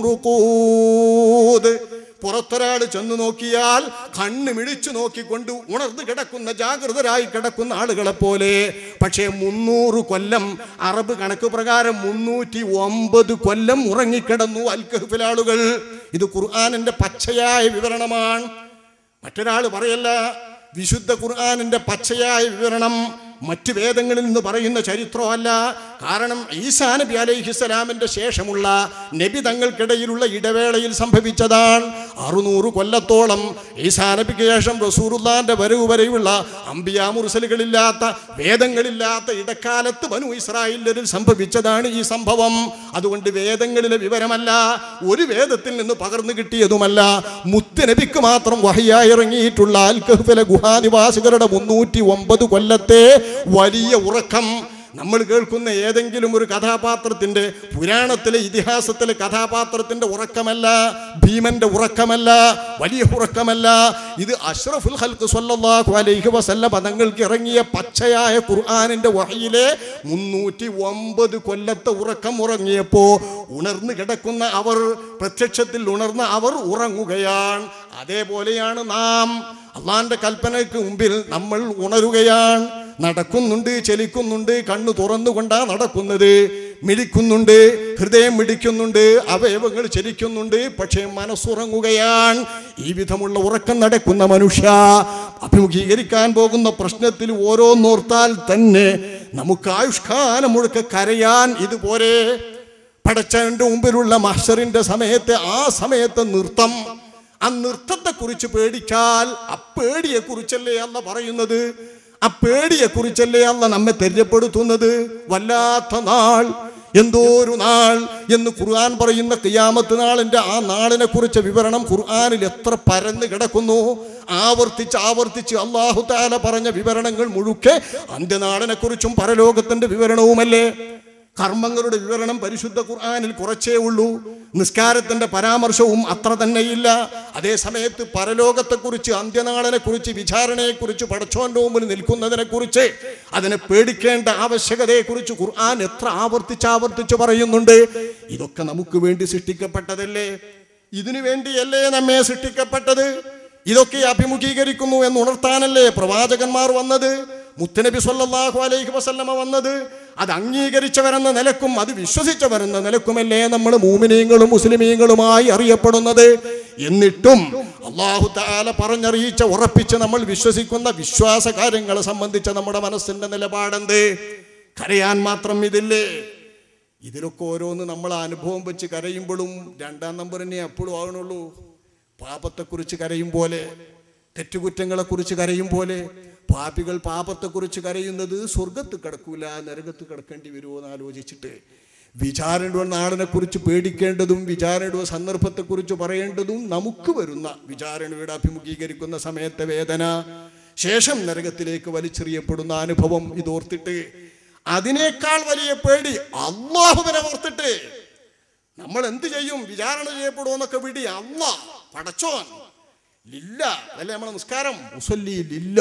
റുഖൂദ് പുറത്തൊരാൾ ചെന്ന് നോക്കിയാൽ കണ്ണ് മിഴിച്ചു നോക്കിക്കൊണ്ട് ഉണർന്നു കിടക്കുന്ന ജാഗ്രതരായി കിടക്കുന്ന ആളുകളെ പോലെ പക്ഷേ മുന്നൂറ് കൊല്ലം അറബ് കണക്ക് പ്രകാരം മുന്നൂറ്റി ഒമ്പത് കൊല്ലം ഉറങ്ങിക്കിടന്നു അൽക്കഹഫിൽ ആളുകൾ ഇത് ഖുർആാനിന്റെ പച്ചയായ വിവരണമാണ് മറ്റൊരാൾ പറയല്ല വിശുദ്ധ ഖുർആാനിന്റെ പച്ചയായ വിവരണം മറ്റ് വേദങ്ങളിൽ നിന്ന് പറയുന്ന ചരിത്രമല്ല കാരണം ഈസാ നബി അലൈഹിസ്സലാമിന്റെ ശേഷമുള്ള നബി തങ്ങൾക്കിടയിലുള്ള ഇടവേളയിൽ സംഭവിച്ചതാണ് അറുന്നൂറ് കൊല്ലത്തോളം ഈസാ നബിക്ക് ശേഷം റസൂറുല്ലാന്റെ വരവ് വരെയുള്ള അമ്പിയാ മുർസലുകളില്ലാത്ത വേദങ്ങളില്ലാത്ത ഇടക്കാലത്ത് ബനു ഇസ്രായേലിൽ സംഭവിച്ചതാണ് ഈ സംഭവം അതുകൊണ്ട് വേദങ്ങളിലെ വിവരമല്ല ഒരു വേദത്തിൽ നിന്ന് പകർന്നു കിട്ടിയതുമല്ല മുത്തുനബിക്ക് മാത്രം വഹിയായി ഇറങ്ങിയിട്ടുള്ള അൽക്കഹ്ഫിലെ ഗുഹാനിവാസികളുടെ മുന്നൂറ്റി ഒമ്പത് കൊല്ലത്തെ വലിയ ഉറക്കം നമ്മൾ കേൾക്കുന്ന ഏതെങ്കിലും ഒരു കഥാപാത്രത്തിന്റെ പുരാണത്തിലെ ഇതിഹാസത്തിലെ കഥാപാത്രത്തിന്റെ ഉറക്കമല്ല ഭീമന്റെ ഉറക്കമല്ല വലിയ ഉറക്കമല്ല ഇത് അഷ്റഫുൽ ഹൽക്ക് സ്വല്ലല്ലാഹു അലൈഹി വസല്ല പദങ്ങൾക്ക് ഇറങ്ങിയ പച്ചയായ ഖുർആാനിന്റെ വഹയിലെ മുന്നൂറ്റി ഒമ്പത് കൊല്ലത്തെ ഉറക്കം ഉറങ്ങിയപ്പോ ഉണർന്നു കിടക്കുന്ന അവർ പ്രത്യക്ഷത്തിൽ ഉണർന്ന അവർ ഉറങ്ങുകയാണ് അതേപോലെയാണ് നാം അള്ളാന്റെ കൽപ്പനയ്ക്ക് മുമ്പിൽ നമ്മൾ ഉണരുകയാണ് നടക്കുന്നുണ്ട് ചലിക്കുന്നുണ്ട് കണ്ണു തുറന്നുകൊണ്ടാ നടക്കുന്നത് മിടിക്കുന്നുണ്ട് ഹൃദയം മിടിക്കുന്നുണ്ട് അവയവങ്ങൾ ചലിക്കുന്നുണ്ട് പക്ഷേ മനസ്സുറങ്ങുകയാണ് ഈ വിധമുള്ള ഉറക്കം നടക്കുന്ന മനുഷ്യ അഭിമുഖീകരിക്കാൻ പോകുന്ന പ്രശ്നത്തിൽ ഓരോന്നോർത്താൽ തന്നെ നമുക്ക് ആയുഷ്കാലം മുഴുക്കെ കരയാൻ ഇതുപോലെ പടച്ചവന്റെ മുമ്പിലുള്ള മഹ്ഷറിന്റെ സമയത്തെ ആ സമയത്തെ നൃത്തം ആ നൃത്തത്തെ കുറിച്ച് പേടിച്ചാൽ ആ പേടിയെ കുറിച്ചല്ലേ അല്ല പറയുന്നത് ആ പേടിയെ കുറിച്ചല്ലേ അല്ല നമ്മെ തെര്യപ്പെടുത്തുന്നത് വല്ലാത്ത നാൾ എന്തോ ഒരു നാൾ എന്ന് ഖുർആൻ പറയുന്ന കിയാമത്ത് നാളിന്റെ ആ നാളിനെ കുറിച്ച് വിവരണം ഖുർആനിൽ എത്ര പരന്ന് കിടക്കുന്നു ആവർത്തിച്ച് ആവർത്തിച്ച് അള്ളാഹു താല പറഞ്ഞ വിവരണങ്ങൾ മുഴുക്കെ അന്ത്യനാളിനെ കുറിച്ചും പരലോകത്തിന്റെ വിവരണവുമല്ലേ കർമ്മങ്ങളുടെ വിവരണം പരിശുദ്ധ ഖുർആനിൽ കുറച്ചേ ഉള്ളൂ നിസ്കാരത്തിന്റെ പരാമർശവും അത്ര തന്നെയില്ല അതേ സമയത്ത് പരലോകത്തെക്കുറിച്ച് അന്ത്യനാളിനെ കുറിച്ച് വിചാരണയെക്കുറിച്ച് പടച്ചോന്റെ മുമ്പിൽ നിൽക്കുന്നതിനെ കുറിച്ച് അതിനെ പേടിക്കേണ്ട ആവശ്യകതയെക്കുറിച്ച് ഖുർആൻ എത്ര ആവർത്തിച്ച് ആവർത്തിച്ച് പറയുന്നുണ്ട് ഇതൊക്കെ നമുക്ക് വേണ്ടി സൃഷ്ടിക്കപ്പെട്ടതല്ലേ ഇതിനു വേണ്ടിയല്ലേ നമ്മെ സൃഷ്ടിക്കപ്പെട്ടത് ഇതൊക്കെ അഭിമുഖീകരിക്കുന്നു എന്ന് ഉണർത്താനല്ലേ പ്രവാചകന്മാർ വന്നത് മുത്തനബി സല്ലല്ലാഹു അലൈഹി വസല്ലമ വന്നത് അത് അംഗീകരിച്ചവരെന്ന നിലക്കും അത് വിശ്വസിച്ചവരെന്ന നിലക്കുമല്ലേ നമ്മൾ മൂമിനീങ്ങളും മുസ്ലിമീങ്ങളുമായി അറിയപ്പെടുന്നത് എന്നിട്ടും അള്ളാഹു താല പറഞ്ഞറിയിച്ച ഉറപ്പിച്ച് നമ്മൾ വിശ്വസിക്കുന്ന വിശ്വാസ കാര്യങ്ങളെ സംബന്ധിച്ച നമ്മുടെ മനസ്സിന്റെ നിലപാടെന്ത് കരയാൻ മാത്രം ഇതില്ലേ ഇതിലൊക്കെ ഓരോന്ന് നമ്മൾ അനുഭവം വെച്ച് കരയുമ്പോഴും രണ്ടാം നമ്പറിനെ എപ്പോഴും ആകണുള്ളൂ പാപത്തെക്കുറിച്ച് കരയും പോലെ തെറ്റുകുറ്റങ്ങളെക്കുറിച്ച് കരയും പോലെ പാപികൾ പാപത്തെക്കുറിച്ച് കരയുന്നത് സ്വർഗത്ത് കിടക്കൂല നരകത്ത് കിടക്കേണ്ടി വരുമോ എന്ന് ആലോചിച്ചിട്ട് വിചാരണയുടെ നാളിനെ കുറിച്ച് പേടിക്കേണ്ടതും വിചാരണയുടെ സന്ദർഭത്തെക്കുറിച്ച് പറയേണ്ടതും നമുക്ക് വരുന്ന വിചാരണയുടെ അഭിമുഖീകരിക്കുന്ന സമയത്തെ വേദന ശേഷം നരകത്തിലേക്ക് വലിച്ചെറിയപ്പെടുന്ന അനുഭവം ഇതോർത്തിട്ട് അതിനേക്കാൾ വലിയ പേടി അള്ളാഹുവിനെ ഓർത്തിട്ട് നമ്മൾ എന്ത് ചെയ്യും വിചാരണ ചെയ്യപ്പെടുമെന്നൊക്കെ വിടി അല്ല പടച്ചോൻ ലില്ല അതല്ലേ നമ്മളെ നിസ്കാരം ഉസല്ലി ലില്ല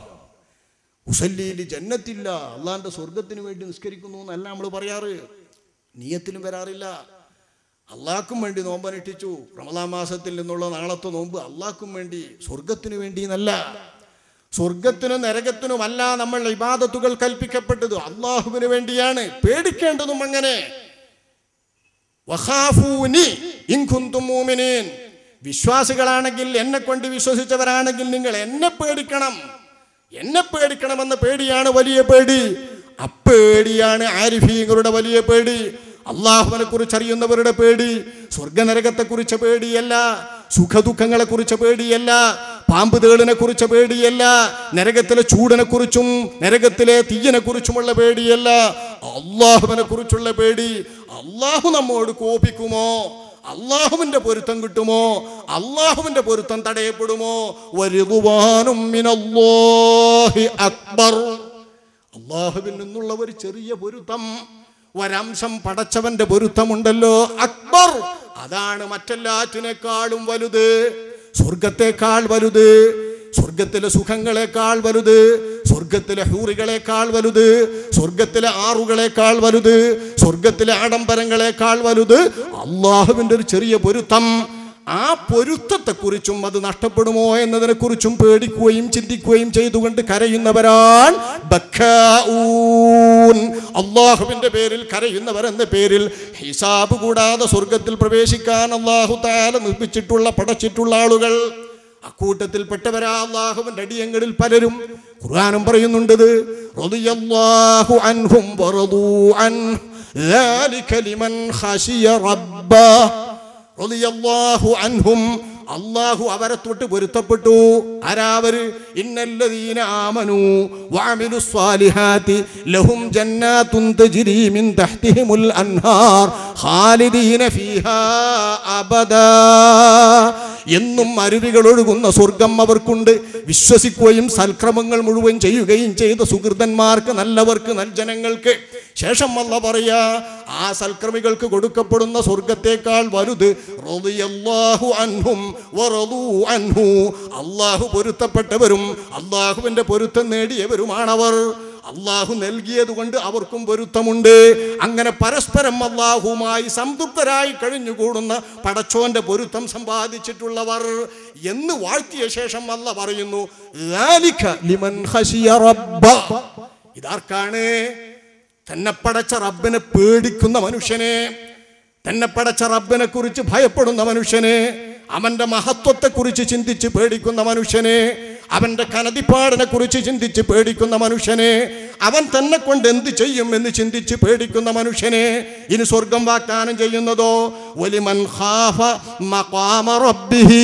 ഉസല്ലിയിൽ ജന്നത്തില്ല അള്ളാന്റെ സ്വർഗത്തിന് വേണ്ടി നിസ്കരിക്കുന്നു എന്നല്ല നമ്മൾ പറയാറ് നീയത്തിലും വരാറില്ല അള്ളാഹ്ക്കും വേണ്ടി നോമ്പനുഷ്ഠിച്ചു റമദാ മാസത്തിൽ നിന്നുള്ള നാളത്തെ നോമ്പ് അള്ളാഹ്ക്കും വേണ്ടി സ്വർഗത്തിന് വേണ്ടി എന്നല്ല സ്വർഗത്തിനും നരകത്തിനുമല്ല നമ്മൾ ഇബാദത്തുകൾ കൽപ്പിക്കപ്പെട്ടത് അള്ളാഹുവിന് വേണ്ടിയാണ് പേടിക്കേണ്ടതും അങ്ങനെ വഖാഫൂനി ഇൻ കുന്തും മൂമിനീൻ വിശ്വാസികളാണെങ്കിൽ എന്നെ കൊണ്ട് വിശ്വസിച്ചവരാണെങ്കിൽ നിങ്ങൾ എന്നെ പേടിക്കണം എന്നെ പേടിക്കണമെന്ന പേടിയാണ് വലിയ പേടി അപ്പേടിയാണ് ആരിഫീങ്ങളുടെ വലിയ പേടി അള്ളാഹുവിനെ കുറിച്ച് അറിയുന്നവരുടെ പേടി സ്വർഗനരകത്തെ കുറിച്ച് പേടിയല്ല സുഖദുഃഖങ്ങളെ കുറിച്ച് പേടിയല്ല പാമ്പ് തേളിനെ കുറിച്ച് പേടിയല്ല നരകത്തിലെ ചൂടിനെ കുറിച്ചും നരകത്തിലെ തീയനെ കുറിച്ചുമുള്ള പേടിയല്ല അള്ളാഹുവിനെ കുറിച്ചുള്ള പേടി അള്ളാഹു നമ്മോട് കോപിക്കുമോ അള്ളാഹുവിന്റെ പൊരുത്തം കിട്ടുമോ അള്ളാഹുവിന്റെ പൊരുത്തം തടയപ്പെടുമോ വരിതുവാനും മിനല്ലാഹി അക്ബർ അള്ളാഹുവിൽ നിന്നുള്ള ഒരു ചെറിയ പൊരുത്തം ഒരംശം പടച്ചവന്റെ പൊരുത്തമുണ്ടല്ലോ അക്ബർ അതാണ് മറ്റെല്ലാറ്റിനേക്കാളും വലുത് സ്വർഗത്തെക്കാൾ വലുത് സ്വർഗത്തിലെ സുഖങ്ങളെക്കാൾ വലുത് സ്വർഗത്തിലെ ഹൂറികളെക്കാൾ വലുത് സ്വർഗത്തിലെ ആറുകളെക്കാൾ വലുത് സ്വർഗത്തിലെ ആഡംബരങ്ങളെക്കാൾ വലുത് അള്ളാഹുവിന്റെ ഒരു ചെറിയ പൊരുത്തം ആ പൊരുത്തത്തെക്കുറിച്ചും അത് നഷ്ടപ്പെടുമോ എന്നതിനെക്കുറിച്ചും പേടിക്കുകയും ചിന്തിക്കുകയും ചെയ്തുകൊണ്ട് കരയുന്നവരാണ് ബക്കാഊൻ. അള്ളാഹുവിന്റെ പേരിൽ കരയുന്നവർ എന്ന പേരിൽ ഹിസാബ് കൂടാതെ സ്വർഗത്തിൽ പ്രവേശിക്കാൻ അള്ളാഹു താല നിർമ്മിച്ചിട്ടുള്ള പടച്ചിട്ടുള്ള ആളുകൾ അക്കൂട്ടത്തിൽപ്പെട്ടവരാ അള്ളാഹുവിന്റെ അടിയങ്ങളിൽ പലരും ഖുർആാനും പറയുന്നുണ്ടത് റളിയല്ലാഹു അൻഹും വറദൂ അൻഹു ذلك لمن خشي ربه റളിയല്ലാഹു അൻഹും അള്ളാഹു അവരെ തൊട്ട് പൊരുത്തപ്പെട്ടു ആരാവര് ഇന്നല്ലദീന ആമനു വഅമിലു സ്വാലിഹാത്തി ലഹും ജന്നാത്തുൻ തജ്രി മിൻ തഹ്തിഹിമുൽ അൻഹാർ ഖാലിദീന ഫീഹാ അബദാ എന്നും അരുവികൾ ഒഴുകുന്ന സ്വർഗം അവർക്കുണ്ട് വിശ്വസിക്കുകയും സൽക്രമങ്ങൾ മുഴുവൻ ചെയ്യുകയും ചെയ്ത സുഹൃതന്മാർക്ക് നല്ലവർക്ക് നൽജനങ്ങൾക്ക് ശേഷം അല്ല പറയാ ആ സൽക്രമികൾക്ക് കൊടുക്കപ്പെടുന്ന സ്വർഗത്തേക്കാൾ വലുത് റളിയല്ലാഹു അൻഹും വറദൂ അൻഹു അള്ളാഹു പൊരുത്തപ്പെട്ടവരും അള്ളാഹുവിന്റെ പൊരുത്തം നേടിയവരുമാണവർ അള്ളാഹു നൽകിയത് കൊണ്ട് അവർക്കും പൊരുത്തമുണ്ട് അങ്ങനെ പരസ്പരം അള്ളാഹുമായി സംതൃപ്തരായി കഴിഞ്ഞുകൂടുന്ന പടച്ചോന്റെ പൊരുത്തം സമ്പാദിച്ചിട്ടുള്ളവർ എന്ന് വാഴ്ത്തിയ ശേഷം അല്ല പറയുന്നു "ذَلِكَ لِمَنْ خَشِيَ رَبَّهُ." ഇതാർക്കാണ് തന്നെ പടച്ച റബ്ബിനെ പേടിക്കുന്ന മനുഷ്യനെ തന്നെ പടച്ച റബ്ബിനെ കുറിച്ച് ഭയപ്പെടുന്ന മനുഷ്യനെ അവന്റെ മഹത്വത്തെ കുറിച്ച് ചിന്തിച്ച് പേടിക്കുന്ന മനുഷ്യനെ അവന്റെ കനതിപ്പാടിനെ കുറിച്ച് ചിന്തിച്ച് പേടിക്കുന്ന മനുഷ്യനെ അവൻ തന്നെ കൊണ്ട് എന്ത് ചെയ്യും എന്ന് ചിന്തിച്ച് പേടിക്കുന്ന മനുഷ്യനെ ഇനി സ്വർഗം വാഗ്ദാനം ചെയ്യുന്നതോ വലിമൻ ഖാഫ മഖാമ റബ്ബിഹി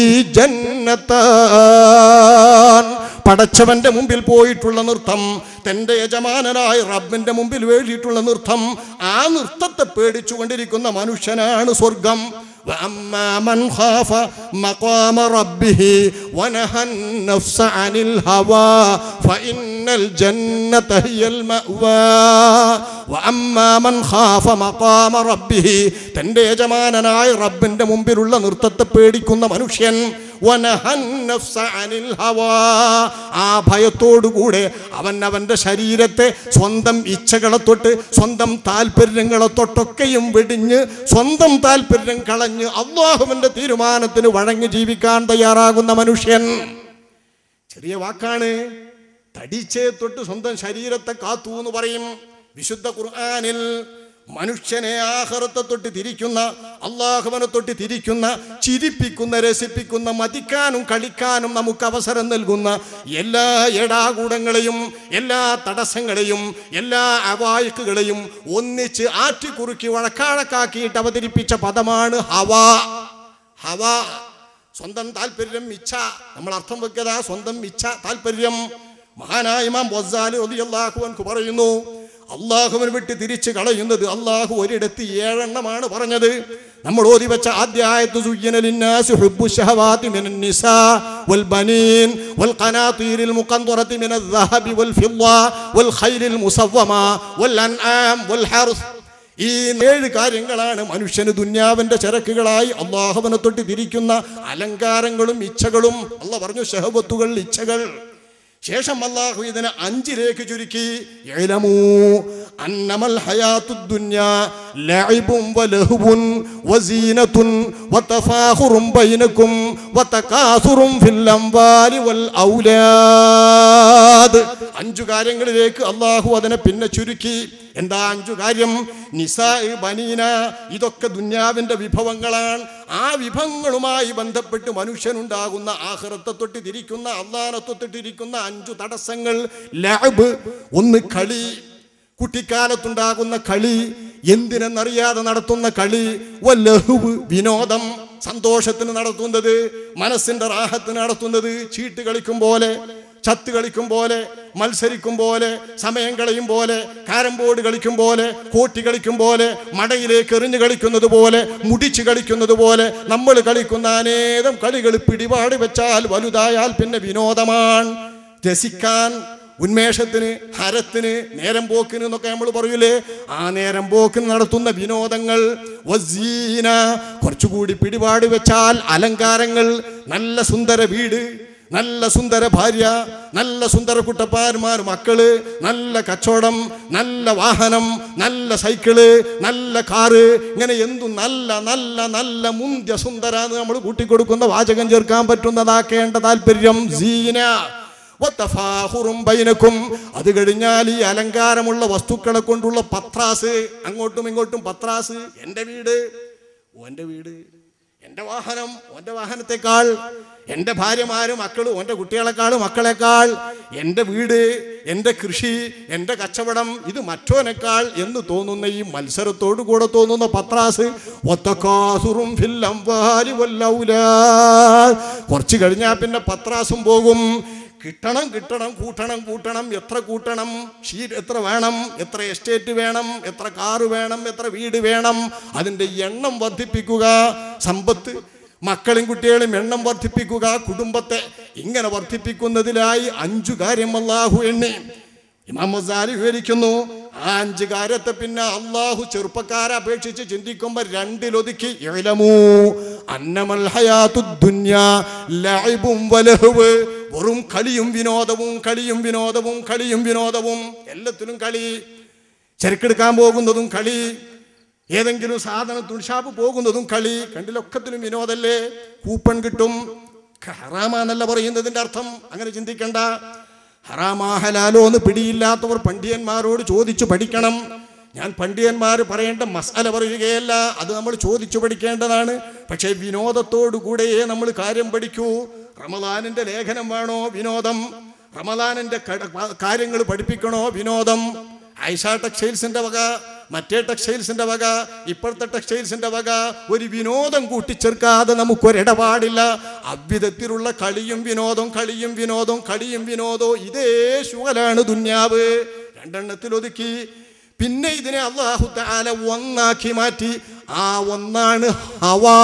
ജന്നത്താൻ പടച്ചവന്റെ മുമ്പിൽ പോയിട്ടുള്ള നൃത്തം തന്റെ യജമാനനായ റബ്ബിന്റെ മുമ്പിൽ വേണ്ടിയിട്ടുള്ള നൃത്തം ആ നൃത്തത്തെ പേടിച്ചുകൊണ്ടിരിക്കുന്ന മനുഷ്യനാണ് സ്വർഗം وأما من خاف مقام ربه ونهى النفس عن الهوى فإن الجنة هي المأوى وأما من خاف مقام ربه തന്റെ യജമാനനായ റബ്ബിന്റെ മുമ്പിലുള്ള നൃത്തത്തെ പേടിക്കുന്ന മനുഷ്യൻ വനഹൻ നഫ്സ അനിൽ ഹവാ. ആ ഭയത്തോടുകൂടെ അവൻ അവന്റെ ശരീരത്തെ സ്വന്തം ഇച്ഛകളെ തൊട്ട് സ്വന്തം താല്പര്യങ്ങളെ തൊട്ടൊക്കെയും വെടിഞ്ഞ് സ്വന്തം താല്പര്യം കളഞ്ഞ് അള്ളാഹുവിന്റെ തീരുമാനത്തിന് വഴങ്ങി ജീവിക്കാൻ തയ്യാറാകുന്ന മനുഷ്യൻ ചെറിയ വാക്കാണ് തടിച്ചേ തൊട്ട് സ്വന്തം ശരീരത്തെ കാത്തു എന്ന് പറയും വിശുദ്ധ ഖുർആനിൽ മനുഷ്യനെ ആഹ്റത്തെ തൊട്ട് തിരിക്കുന്ന അള്ളാഹുവിനെ തൊട്ട് തിരിക്കുന്ന ചിരിപ്പിക്കുന്ന രസിപ്പിക്കുന്ന മതിക്കാനും കളിക്കാനും നമുക്ക് അവസരം നൽകുന്ന എല്ലാ എടാകൂടങ്ങളെയും എല്ലാ തടസ്സങ്ങളെയും എല്ലാ അവായിക്കുകളെയും ഒന്നിച്ച് ആറ്റിക്കുറുക്കി വഴക്കാഴക്കാക്കിയിട്ട് അവതരിപ്പിച്ച പദമാണ് ഹവ ഹവ സ്വന്തം താല്പര്യം ഇച്ഛ നമ്മൾ അർത്ഥം വെക്കതാ സ്വന്തം ഇച്ഛ താല്പര്യം മഹാനായ ഇമാം വസ്സാലി റളിയല്ലാഹു അൻഹു പറയുന്നു അള്ളാഹുവിന് വിട്ട് തിരിച്ചു കളയുന്നത് അള്ളാഹു ഒരിടത്ത് ഏഴെണ്ണമാണ് പറഞ്ഞത് നമ്മൾ ഓതി വെച്ച ആദ്യായത്ത് സുയ്യന ലിന്നാസി ഹുബ്ബു ശഹവാതി മിനൻ നിസാ വൽ ബനീൻ വൽ ഖനാതീരിൽ മുഖന്തറതി മിനൽ ദഹബി വൽ ഫിദ്ദ വൽ ഖൈലിൽ മുസവ്വമ വൽ അൻആം വൽ ഹർസ് ഈ ഏഴ് കാര്യങ്ങളാണ് മനുഷ്യന് ദുന്യാവിന്റെ ചരക്കുകളായി അള്ളാഹുവിനെ തൊട്ട് തിരിക്കുന്ന അലങ്കാരങ്ങളും ഇച്ഛകളും അല്ല പറഞ്ഞു ഷഹബത്തുകൾ ഇച്ഛകൾ ശേഷം അള്ളാഹു ഇതിനെ അഞ്ചിലേക്ക് ചുരുക്കി ഇഅ്ലമൂ അന്നമൽ ഹയാത്തുദ് ദുനിയാ ലഅബും വലഹുവും വസീനത്തുൻ വതഫാഖുറും ബൈനക്കും വതകാസുറും ഫിൽ അംവാലി വൽ ഔലാദ് അഞ്ചു കാര്യങ്ങളിലേക്ക് അള്ളാഹു അതിനെ പിന്നെ ചുരുക്കി എന്താ അഞ്ചു കാര്യം നിസാ ബനീന ഇതൊക്കെ ദുന്യാവിന്റെ വിഭവങ്ങളാണ് ആ വിഭവങ്ങളുമായി ബന്ധപ്പെട്ട് മനുഷ്യനുണ്ടാകുന്ന ആഹ്റത്തെ തൊട്ട് തിരിക്കുന്ന അള്ളാനത്തെ തൊട്ടിരിക്കുന്ന അഞ്ചു തടസ്സങ്ങൾ ലാബ് ഒന്ന് കളി കുട്ടിക്കാലത്തുണ്ടാകുന്ന കളി എന്തിനെന്നറിയാതെ നടത്തുന്ന കളി വല്ലഹുവ് വിനോദം സന്തോഷത്തിന് നടത്തുന്നത് മനസ്സിന്റെ റാഹത്തിന് നടത്തുന്നത് ചീട്ട് കളിക്കും പോലെ ചത്ത് കളിക്കും പോലെ മത്സരിക്കും പോലെ സമയം കളയും പോലെ കാരം ബോർഡ് കളിക്കും പോലെ കോട്ടി കളിക്കും പോലെ മടയിലേക്ക് എറിഞ്ഞു കളിക്കുന്നത് പോലെ മുടിച്ചു കളിക്കുന്നത് പോലെ നമ്മൾ കളിക്കുന്ന അനേകം കളികൾ പിടിപാട് വെച്ചാൽ വലുതായാൽ പിന്നെ വിനോദമാണ് രസിക്കാൻ ഉന്മേഷത്തിന് ഹരത്തിന് നേരം പോക്കിന് എന്നൊക്കെ നമ്മൾ പറയൂലേ ആ നേരം പോക്കിന് നടത്തുന്ന വിനോദങ്ങൾ വസീന കുറച്ചുകൂടി പിടിപാട് വെച്ചാൽ അലങ്കാരങ്ങൾ നല്ല സുന്ദര വീട് നല്ല സുന്ദര ഭാര്യ നല്ല സുന്ദര കുട്ടപ്പാന്മാർ മക്കള് നല്ല കച്ചവടം നല്ല വാഹനം നല്ല സൈക്കിള് നല്ല കാറ് ഇങ്ങനെ എന്തു നല്ല നല്ല നല്ല മുന്ത്യ സുന്ദര എന്ന് നമ്മൾ കൂട്ടിക്കൊടുക്കുന്ന വാചകം ചേർക്കാൻ പറ്റുന്നതാക്കേണ്ട താല്പര്യം സീന വത്തഫാഹുറും ബൈനക്കും അത് കഴിഞ്ഞാൽ ഈ അലങ്കാരമുള്ള വസ്തുക്കളെ കൊണ്ടുള്ള പത്രാസ് അങ്ങോട്ടും ഇങ്ങോട്ടും പത്രാസ് എൻ്റെ വീട് ഓൻ്റെ വീട് എൻ്റെ വാഹനം ഓൻ്റെ വാഹനത്തെക്കാൾ എൻ്റെ ഭാര്യമാരും മക്കളും ഓൻ്റെ കുട്ടികളെക്കാളും മക്കളെക്കാൾ എൻ്റെ വീട് എൻ്റെ കൃഷി എൻ്റെ കച്ചവടം ഇത് മറ്റോനേക്കാൾ എന്ന് തോന്നുന്ന ഈ മത്സരത്തോടു കൂടെ തോന്നുന്ന പത്രാസ് ഒത്തക്കാസുറും ഫിൽ അംവാലി വല്ലൗലാദ്. കുറച്ച് കഴിഞ്ഞാൽ പിന്നെ പത്രാസും പോകും കിട്ടണം കിട്ടണം കൂട്ടണം കൂട്ടണം എത്ര കൂട്ടണം ഷീറ്റ് എത്ര വേണം എത്ര എസ്റ്റേറ്റ് വേണം എത്ര കാറ് വേണം എത്ര വീട് വേണം അതിൻ്റെ എണ്ണം വർദ്ധിപ്പിക്കുക സമ്പത്ത് മക്കളും കുട്ടികളും എണ്ണം വർദ്ധിപ്പിക്കുക കുടുംബത്തെ ഇങ്ങനെ വർദ്ധിപ്പിക്കുന്നതിലായി അഞ്ചു കാര്യം അല്ലാഹു എണ്ണി ഇമാം മസാലി വിവരിക്കുന്നു ആ അഞ്ച് കാര്യത്തെ പിന്നെ അള്ളാഹു ചെറുപ്പക്കാരെ അപേക്ഷിച്ച് ചിന്തിക്കുമ്പോ രണ്ടിലൊതുക്കി ഇളമൂ അന്നമൽ ഹയാത്തുദ് ദുന്യാ ലഅബും വലഹുവ് വെറും കളിയും വിനോദവും കളിയും വിനോദവും കളിയും വിനോദവും എല്ലാത്തിലും കളി ചെരുക്കെടുക്കാൻ പോകുന്നതും കളി ഏതെങ്കിലും സാധനം തുണിഷാപ്പ് പോകുന്നതും കളി കണ്ടിലൊക്കത്തിലും വിനോദല്ലേ കൂപ്പൺ കിട്ടും ഹറാമാന്നല്ല പറയുന്നതിന്റെ അർത്ഥം അങ്ങനെ ചിന്തിക്കണ്ട ഹറാമാ ഹലാലോ എന്ന് പിടിയില്ലാത്തവർ പണ്ഡിയന്മാരോട് ചോദിച്ചു പഠിക്കണം ഞാൻ പണ്ഡിയന്മാർ പറയേണ്ട മസാല പറയുകയല്ല അത് നമ്മൾ ചോദിച്ചു പഠിക്കേണ്ടതാണ് പക്ഷേ വിനോദത്തോടു കൂടെയേ നമ്മൾ കാര്യം പഠിക്കൂ റമദാനിന്റെ ലേഖനം വേണോ വിനോദം റമദാനിന്റെ കാര്യങ്ങൾ പഠിപ്പിക്കണോ വിനോദം ഐഷ ടെക്സ്റ്റൈൽസിന്റെ വക മറ്റേ ടെക്സ്റ്റൈൽസിന്റെ വക ഇപ്പോഴത്തെ ടെക്സ്റ്റൈൽസിന്റെ വക ഒരു വിനോദം കൂട്ടിച്ചേർക്കാതെ നമുക്കൊരിടപാടില്ല അவ்விധത്തിലുള്ള കളിയും വിനോദം കളിയും വിനോദം കളിയും വിനോദവും ഇതേ ശുഗലാണ് ദുന്യാവ് രണ്ടെണ്ണത്തിൽ ഒതുക്കി പിന്നെ ഇതിനെ അള്ളാഹു താല ഒന്നാക്കി മാറ്റി ആ ഒന്നാണ് ഹവാ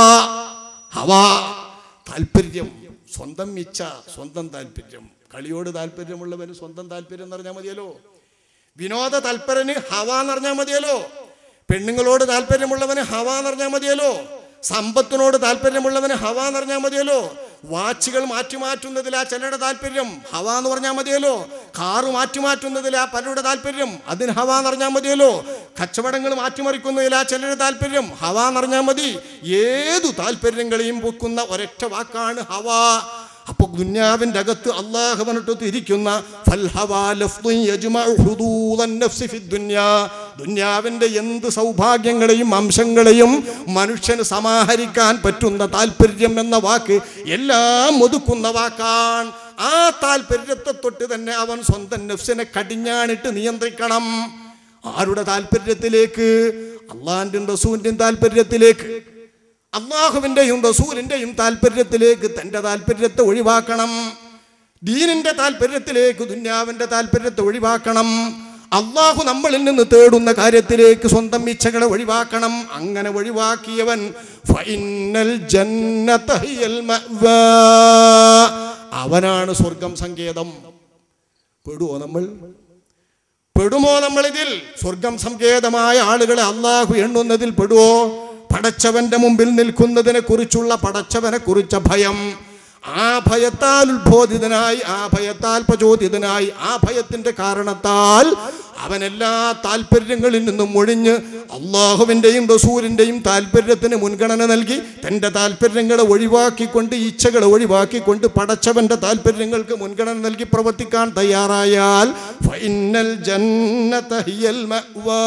ഹവാ താല്പര്യം സ്വന്തം ഇച്ഛ സ്വന്തം താല്പര്യം കളിയോട് താല്പര്യമുള്ളവന് സ്വന്തം താല്പര്യം എന്ന് പറഞ്ഞാൽ മതിയല്ലോ വിനോദ തൽപരന് ഹവ എന്ന് പറഞ്ഞാൽ മതിയല്ലോ പെണ്ണുങ്ങളോട് താല്പര്യമുള്ളവന് ഹവ എന്ന് പറഞ്ഞാൽ മതിയല്ലോ സമ്പത്തിനോട് താല്പര്യമുള്ളവന് ഹവ എന്ന് പറഞ്ഞാൽ മതിയല്ലോ വാച്ചുകൾ മാറ്റി മാറ്റുന്നതിൽ ആ ചിലരുടെ താല്പര്യം ഹവ എന്ന് പറഞ്ഞാൽ മതിയല്ലോ കാറ് മാറ്റി മാറ്റുന്നതിൽ ആ പലരുടെ താല്പര്യം അതിന് ഹവ എന്ന് പറഞ്ഞാൽ മതിയല്ലോ കച്ചവടങ്ങൾ മാറ്റിമറിക്കുന്നതിൽ ആ ചിലരുടെ താല്പര്യം ഹവ എന്ന് പറഞ്ഞാൽ മതി ഏതു താല്പര്യങ്ങളെയും പൊക്കുന്ന ഒരൊറ്റ വാക്കാണ് ഹവ അപ്പൊ ദുന്യാവിന്റെ അകത്ത് അള്ളാഹുവനിട്ട് ഇരിക്കുന്ന ദുന്യാവിന്റെ എന്ത് സൗഭാഗ്യങ്ങളെയും അംശങ്ങളെയും മനുഷ്യന് സമാഹരിക്കാൻ പറ്റുന്ന താല്പര്യം എന്ന വാക്ക് എല്ലാം ഒതുക്കുന്ന വാക്കാണ് ആ താല്പര്യത്തെ തൊട്ട് തന്നെ അവൻ സ്വന്തം നഫ്സിനെ കടിഞ്ഞാണിട്ട് നിയന്ത്രിക്കണം ആരുടെ താല്പര്യത്തിലേക്ക് അള്ളാഹിന്റെയും റസൂലിന്റെയും താല്പര്യത്തിലേക്ക് അള്ളാഹുവിൻ്റെയും റസൂലിൻ്റെയും താല്പര്യത്തിലേക്ക് തൻ്റെ താല്പര്യത്തെ ഒഴിവാക്കണം ദീനിൻ്റെ താല്പര്യത്തിലേക്ക് ദുന്യാവിൻ്റെ താല്പര്യത്തെ ഒഴിവാക്കണം അള്ളാഹു നമ്മളിൽ നിന്ന് തേടുന്ന കാര്യത്തിലേക്ക് സ്വന്തം ഇച്ഛകളെ ഒഴിവാക്കണം അങ്ങനെ ഒഴിവാക്കിയവൻ ഫൈനൽ ജന്നത ഹിയൽ മഅ്വാ. അവനാണ് സ്വർഗം സങ്കേതം പെടുവോ നമ്മൾ പെടുമോ നമ്മളിതിൽ സ്വർഗം സങ്കേതമായ ആളുകളെ അള്ളാഹു എണ്ണുന്നതിൽ പെടുവോ പടച്ചവന്റെ മുമ്പിൽ നിൽക്കുന്നതിനെ കുറിച്ചുള്ള പടച്ചവനെ കുറിച്ച ഭയം ആ ഭയത്താൽ ഉത്ബോധിതനായി ആ ഭയത്താൽ പ്രചോദിതനായി ആ ഭയത്തിന്റെ കാരണത്താൽ അവൻ എല്ലാ താല്പര്യങ്ങളിൽ നിന്നും ഒഴിഞ്ഞ് അള്ളാഹുവിൻ്റെയും റസൂലിൻ്റെയും താല്പര്യത്തിന് മുൻഗണന നൽകി തൻ്റെ താല്പര്യങ്ങളെ ഒഴിവാക്കിക്കൊണ്ട് ഇച്ഛകളെ ഒഴിവാക്കിക്കൊണ്ട് പടച്ചവൻ്റെ താല്പര്യങ്ങൾക്ക് മുൻഗണന നൽകി പ്രവർത്തിക്കാൻ തയ്യാറായാൽ ഫൈനൽ ജന്നത ഹിയൽ മഅ്വാ.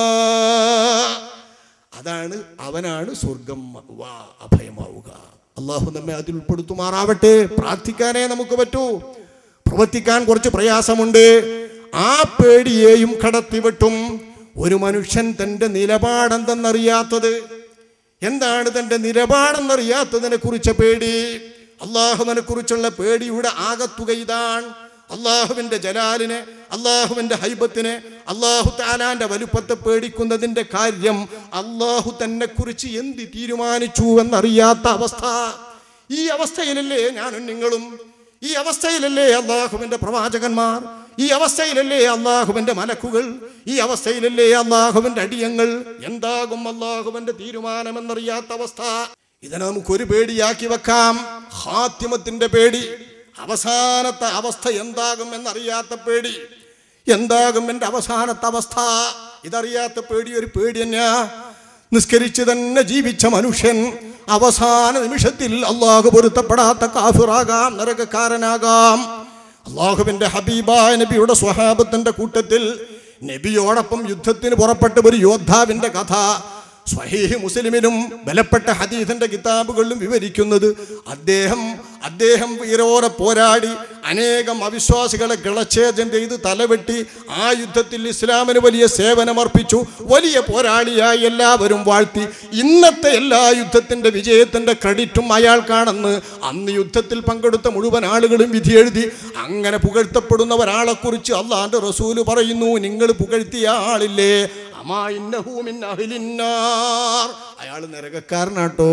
അതാണ് അവനാണ് സ്വർഗം മഅ്വാ, അഭയമാവുക അള്ളാഹു നമ്മെ അതിൽ ഉൾപ്പെടുത്തുമാറാവട്ടെ പ്രാർത്ഥിക്കാനേ നമുക്ക് പറ്റൂ പ്രവർത്തിക്കാൻ കുറച്ച് പ്രയാസമുണ്ട് ആ പേടിയെയും കടത്തിവിട്ടും ഒരു മനുഷ്യൻ തൻ്റെ നിലപാടെന്തെന്നറിയാത്തത് എന്താണ് തൻ്റെ നിലപാടെന്നറിയാത്തതിനെ കുറിച്ച പേടി അള്ളാഹുവിനെ കുറിച്ചുള്ള പേടിയുടെ ആകത്തുക ഇതാണ് അള്ളാഹുവിൻ്റെ ജലാലിനെ അള്ളാഹുവിൻ്റെ ഹൈബത്തിനെ അള്ളാഹു താലാന്റെ വലുപ്പത്തെ പേടിക്കുന്നതിൻ്റെ കാര്യം അള്ളാഹു തന്നെ കുറിച്ച് എന്ത് തീരുമാനിച്ചു എന്നറിയാത്ത അവസ്ഥ ഈ അവസ്ഥയിലല്ലേ ഞാനും നിങ്ങളും ഈ അവസ്ഥയിലല്ലേ അള്ളാഹുവിൻ്റെ പ്രവാചകന്മാർ ഈ അവസ്ഥയിലല്ലേ അള്ളാഹുവിൻ്റെ മലക്കുകൾ ഈ അവസ്ഥയിലല്ലേ അള്ളാഹുവിൻ്റെ അടിയങ്ങൾ എന്താകും അള്ളാഹുവിൻ്റെ തീരുമാനമെന്നറിയാത്ത അവസ്ഥ ഇതിനെ നമുക്കൊരു പേടിയാക്കി വെക്കാം ഹാത്തിമത്തിന്റെ പേടി അവസാനത്തെ അവസ്ഥ എന്താകും എന്നറിയാത്ത പേടി എന്താകും എൻ്റെ അവസാനത്തെ അവസ്ഥ ഇതറിയാത്ത പേടി ഒരു പേടി തന്നെയാ നിസ്കരിച്ച് തന്നെ ജീവിച്ച മനുഷ്യൻ അവസാന നിമിഷത്തിൽ അള്ളാഹു പൊരുത്തപ്പെടാത്ത കാഫിറാകാം നരകക്കാരനാകാം അള്ളാഹുവിന്റെ ഹബീബായ നബിയുടെ സ്വഹാബത്തിന്റെ കൂട്ടത്തിൽ നബിയോടൊപ്പം യുദ്ധത്തിന് പുറപ്പെട്ട ഒരു യോദ്ധാവിന്റെ കഥ സ്വഹീഹ് മുസ്ലിമിലും ബലപ്പെട്ട ഹദീസിന്റെ കിതാബുകളിലും വിവരിക്കുന്നത് അദ്ദേഹം അദ്ദേഹം വീരോടെ പോരാടി അനേകം അവിശ്വാസികളെ കിളച്ഛേദം ചെയ്ത് തലവെട്ടി ആ യുദ്ധത്തിൽ ഇസ്ലാമിന് വലിയ സേവനമർപ്പിച്ചു വലിയ പോരാളിയായി എല്ലാവരും വാഴ്ത്തി ഇന്നത്തെ എല്ലാ യുദ്ധത്തിന്റെ വിജയത്തിന്റെ ക്രെഡിറ്റും അയാൾക്കാണെന്ന് അന്ന് യുദ്ധത്തിൽ പങ്കെടുത്ത മുഴുവൻ ആളുകളും വിധി എഴുതി അങ്ങനെ പുകഴ്ത്തപ്പെടുന്ന ഒരാളെ കുറിച്ച് അള്ളാന്റെ റസൂല് പറയുന്നു നിങ്ങൾ പുകഴ്ത്തിയ ആളില്ലേ അമാ ഇന്നഹു മിൻ അഹ്ലിന്നാർ. അയാൾ നരകക്കാരനാട്ടോ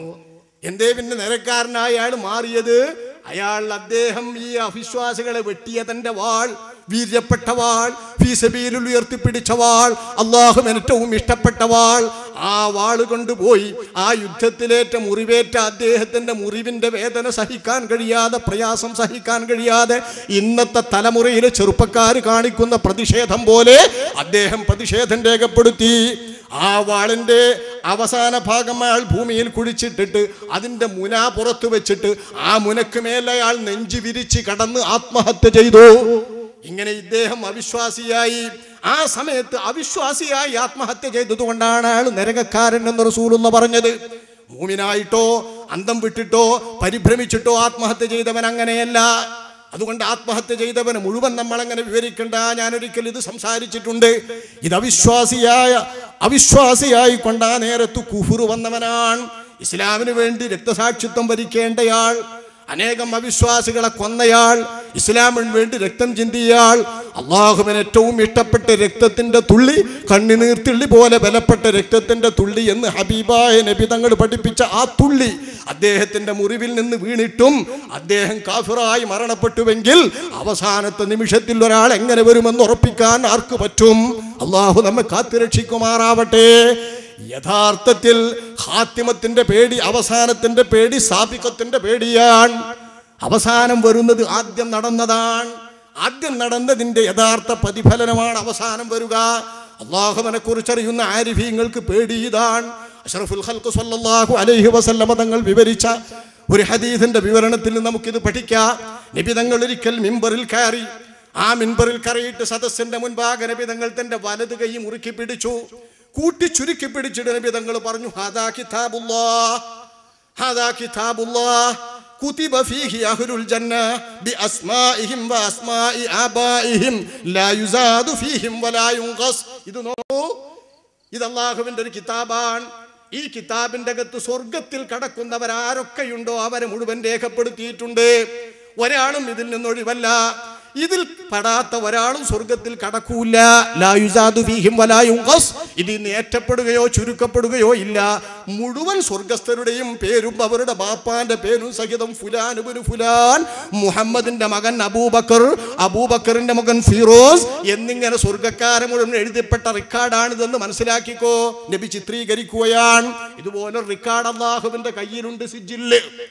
എന്തേ പിന്നെ നരക്കാരനായ അയാൾ മാറിയത് അയാൾ അദ്ദേഹം ഈ അവിശ്വാസികളെ വെട്ടിയ തന്റെ വാൾ വീര്യപ്പെട്ട വാൾ ഫീസബീലിൽ ഉയർത്തിപ്പിടിച്ച വാൾ അള്ളാഹു ഏറ്റവും ഇഷ്ടപ്പെട്ട വാൾ ആ വാള് കൊണ്ടുപോയി ആ യുദ്ധത്തിലേറ്റ മുറിവേറ്റ അദ്ദേഹത്തിന്റെ മുറിവിന്റെ വേദന സഹിക്കാൻ കഴിയാതെ പ്രയാസം സഹിക്കാൻ കഴിയാതെ ഇന്നത്തെ തലമുറയിലെ ചെറുപ്പക്കാർ കാണിക്കുന്ന പ്രതിഷേധം പോലെ അദ്ദേഹം പ്രതിഷേധം രേഖപ്പെടുത്തി ആ വാളിന്റെ അവസാന ഭാഗം അയാൾ ഭൂമിയിൽ കുഴിച്ചിട്ടിട്ട് അതിന്റെ മുന പുറത്തു വെച്ചിട്ട് ആ മുനക്ക് മേലെ അയാൾ നെഞ്ചു വിരിച്ച് കടന്ന് ആത്മഹത്യ ചെയ്തു ഇങ്ങനെ ഇദ്ദേഹം അവിശ്വാസിയായി ആ സമയത്ത് അവിശ്വാസിയായി ആത്മഹത്യ ചെയ്തത് കൊണ്ടാണ് അയാൾ നരകക്കാരൻ എന്ന് റസൂലുള്ള പറഞ്ഞത് മൂമിനായിട്ടോ അന്തം വിട്ടിട്ടോ പരിഭ്രമിച്ചിട്ടോ ആത്മഹത്യ ചെയ്തവൻ അങ്ങനെയല്ല അതുകൊണ്ട് ആത്മഹത്യ ചെയ്തവന് മുഴുവൻ നമ്മളങ്ങനെ വിവരിക്കണ്ട ഞാനൊരിക്കൽ ഇത് സംസാരിച്ചിട്ടുണ്ട് ഇത് അവിശ്വാസിയായ അവിശ്വാസിയായി കൊണ്ട് ആ നേരത്ത് കുഫുറു വന്നവനാണ് ഇസ്ലാമിന് വേണ്ടി രക്തസാക്ഷിത്വം വരിക്കേണ്ടയാൾ അനേകം അവിശ്വാസികളെ കൊന്നയാൾ ഇസ്ലാമിന് വേണ്ടി രക്തം ചിന്തിയാൾ അള്ളാഹുവിന് ഏറ്റവും ഇഷ്ടപ്പെട്ട രക്തത്തിന്റെ തുള്ളി കണ്ണുനീർത്തുള്ളി പോലെ ബലപ്പെട്ട രക്തത്തിന്റെ തുള്ളി എന്ന് ഹബീബായ നബി തങ്ങൾ പഠിപ്പിച്ച ആ തുള്ളി അദ്ദേഹത്തിന്റെ മുറിവിൽ നിന്ന് വീണിട്ടും അദ്ദേഹം കാഫിറായി മരണപ്പെട്ടുവെങ്കിൽ അവസാനത്തെ നിമിഷത്തിൽ ഒരാൾ എങ്ങനെ വരുമെന്ന് ഉറപ്പിക്കാൻ ആർക്ക് പറ്റും അള്ളാഹു നമ്മെ കാത്തുരക്ഷിക്കുമാറാവട്ടെ യഥാർത്ഥത്തിൽ ഹാത്തിമത്തിന്റെ പേടി അവസാനത്തിന്റെ പേടി സാബിക്കത്തിന്റെ പേടിയാണ് അവസാനം വരുന്നത് ആദ്യം നടന്നതാണ് ആദ്യം നടന്നതിന്റെ യഥാർത്ഥ പ്രതിഫലനമാണ് അവസാനം വരിക അള്ളാഹുവിനെ കുറിച്ചറിയുന്ന ആരിഫീങ്ങൾക്ക് പേടി ഇതാണ് അഷ്റഫുൽ ഖൽഖ് സല്ലല്ലാഹു അലൈഹി വസല്ലമ തങ്ങൾ വിവരിച്ച ഒരു ഹദീസിന്റെ വിവരണത്തിൽ നമുക്കിത് പഠിക്കാം നബി തങ്ങൾ ഒരിക്കൽ മിമ്പറിൽ കയറി ആ മിമ്പറിൽ കയറിയിട്ട് സദസ്സിന്റെ മുൻപാകെ നബി തങ്ങൾ തന്റെ വലത് കൈ മുറുക്കി പിടിച്ചു കൂട്ടി ചുരുക്കി പിടിച്ചിട്ട് നബി തങ്ങൾ പറഞ്ഞു ഹാദാ കിതാബുല്ലാഹ് ഹാദാ കിതാബുല്ലാഹ് കുതിബ ഫീഹി അഹ്ലുൽ ജന്ന ബിഅസ്മാഇഹിം വഅസ്മാഇ ആബാഇഹിം ലാ യുസാദു ഫീഹിം വലാ യുൻഖസ് ഇത് നോക്കൂ ഇത് അള്ളാഹുവിന്റെ ഒരു കിതാബാണ് ഈ കിതാബിന്റെ അകത്ത് സ്വർഗത്തിൽ കടക്കുന്നവരാരൊക്കെയുണ്ടോ അവരെ മുഴുവൻ രേഖപ്പെടുത്തിയിട്ടുണ്ട് ഒരാളും ഇതിൽ നിന്നൊഴിവല്ല ഇതിൽ പെടാത്ത ഒരാളും സ്വർഗത്തിൽ കടക്കൂല ലാ യുസാദു ഫീഹിം വലാ യുൻഖസ് ഇതിൽ നിന്ന് ഏറ്റപ്പെടുകയോ ചുരുക്കപ്പെടുകയോ ഇല്ല മുഴുവൻ സ്വർഗസ്ഥരുടെയും പേരും അവരുടെ ബാപ്പാന്റെ പേരും സഹിതം ഫുലാനുബിന് ഫുലാൻ മുഹമ്മദിന്റെ മകൻ അബൂബക്കർ അബൂബക്കറിന്റെ മകൻ ഫിറോസ് എന്നിങ്ങനെ സ്വർഗക്കാരെ മുഴുവൻ എഴുതപ്പെട്ട റിക്കാർഡാണിതെന്ന് മനസ്സിലാക്കിക്കോ നബി ചിത്രീകരിക്കുകയാണ് ഇതുപോലെ റിക്കാർഡ് അള്ളാഹുവിന്റെ കയ്യിലുണ്ട് സിജില്ല്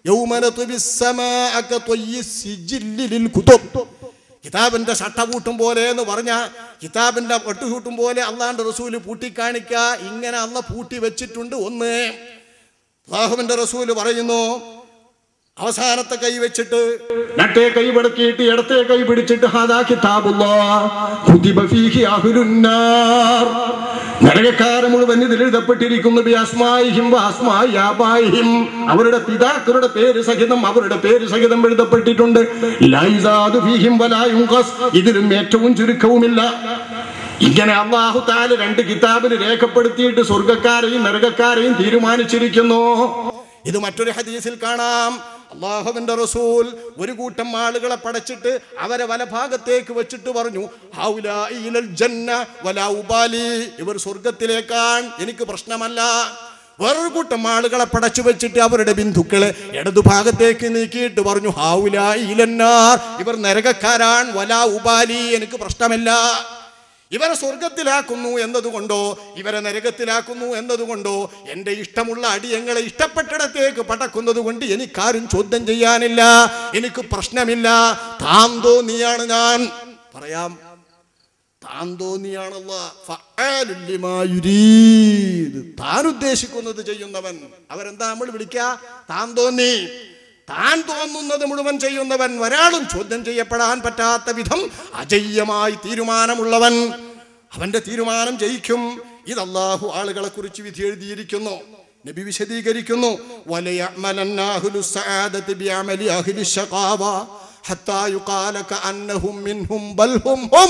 യൗമ നത്വി السماء كطي السجل للكتب കിതാബിന്റെ ചട്ടകൂട്ടും പോലെ എന്ന് പറഞ്ഞ കിതാബിന്റെ ഒട്ടുകൂട്ടും പോലെ അള്ളാന്റെ റസൂല് പൂട്ടിക്കാണിക്ക ഇങ്ങനെ അള്ള പൂട്ടി വെച്ചിട്ടുണ്ട് ഒന്ന് അള്ളാഹുവിന്റെ റസൂല് പറയുന്നു അവസാനത്തെ കൈ വെച്ചിട്ട് നട്ടേ കൈ മടക്കിയിട്ട് ഇടത്തെ കൈ പിടിച്ചിട്ട് ഹാദാ കിതാബുല്ലാഹ് കുതിബ ഫീഹി അഹ്ലുന്നാർ നരകക്കാരെ മുഴുവൻ ഇതിൽ എഴുതപ്പെട്ടിരിക്കുന്നു ബി അസ്മായിഹിം വ അസ്മായി ആബായിഹിം അവരുടെ പിതാക്കളുടെ പേര് സഹിതം അവരുടെ പേര് സഹിതം എഴുതപ്പെട്ടിട്ടുണ്ട് ലൈസാദു ഫീഹിം വലാ യുൻഖസ് ഇതിലും ഏറ്റവും ചുരുക്കവുമില്ല ഇങ്ങനെ അള്ളാഹു താല് രണ്ട് കിതാബിൽ രേഖപ്പെടുത്തിയിട്ട് സ്വർഗക്കാരെയും നരകക്കാരെയും തീരുമാനിച്ചിരിക്കുന്നു ഇത് മറ്റൊരു ഹദീസിൽ കാണാം അള്ളാഹുവിന്റെ റസൂൽ ഒരു കൂട്ടം ആളുകളെ പടച്ചിട്ട് അവരെ വലഭാഗത്തേക്ക് വെച്ചിട്ട് പറഞ്ഞു "ഹൗലാഇ ഇലൽ ജന്ന വലാ ഉബാലി." ഇവർ സ്വർഗത്തിലേക്കാൻ എനിക്ക് പ്രശ്നമല്ല വേറൊരു കൂട്ടം ആളുകളെ പടച്ചു വെച്ചിട്ട് അവരുടെ ബിന്ദുക്കളെ ഇടതുഭാഗത്തേക്ക് നീക്കിയിട്ട് പറഞ്ഞു ഹാവുലായി ഇലന്നാർ ഇവർ നരകക്കാരാൻ വലാ ഉബാലി എനിക്ക് പ്രശ്നമില്ല ഇവരെ സ്വർഗത്തിലാക്കുന്നു എന്നതുകൊണ്ടോ ഇവരെ നരകത്തിലാക്കുന്നു എന്നതുകൊണ്ടോ എൻ്റെ ഇഷ്ടമുള്ള അടിയങ്ങളെ ഇഷ്ടപ്പെട്ടിടത്തേക്ക് പടക്കുന്നത് കൊണ്ട് എനിക്കാരും ചോദ്യം ചെയ്യാനില്ല എനിക്ക് പ്രശ്നമില്ല താൻ തോന്നിയാണ് ഞാൻ പറയാം താൻ തോന്നിയാണല്ല ഫഅാലുൽ ലിമാ യുരീദ്. താൻ ഉദ്ദേശിക്കുന്നത് ചെയ്യുന്നവൻ അവരെന്താ നമ്മൾ വിളിക്ക താൻ തോന്നി താൻ തോന്നുന്നത് മുഴുവൻ ചെയ്യുന്നവൻ ഒരാളും ചോദ്യം ചെയ്യപ്പെടാൻ പറ്റാത്ത വിധം അജയ്യമായി തീരുമാനമുള്ളവൻ അവന്റെ തീരുമാനം ജയിക്കും ഇത് അള്ളാഹു ആളുകളെ കുറിച്ച് വിധി എഴുതിയിരിക്കുന്നു നബി വിശദീകരിക്കുന്നു വലയഅമലന്ന അഹ്ലു സആദത്തി ബിഅമലി അഹ്ലി ശഖാവ ഹത്താ യുഖാല കഅന്നഹും മിൻഹും ബൽ ഹും ഹും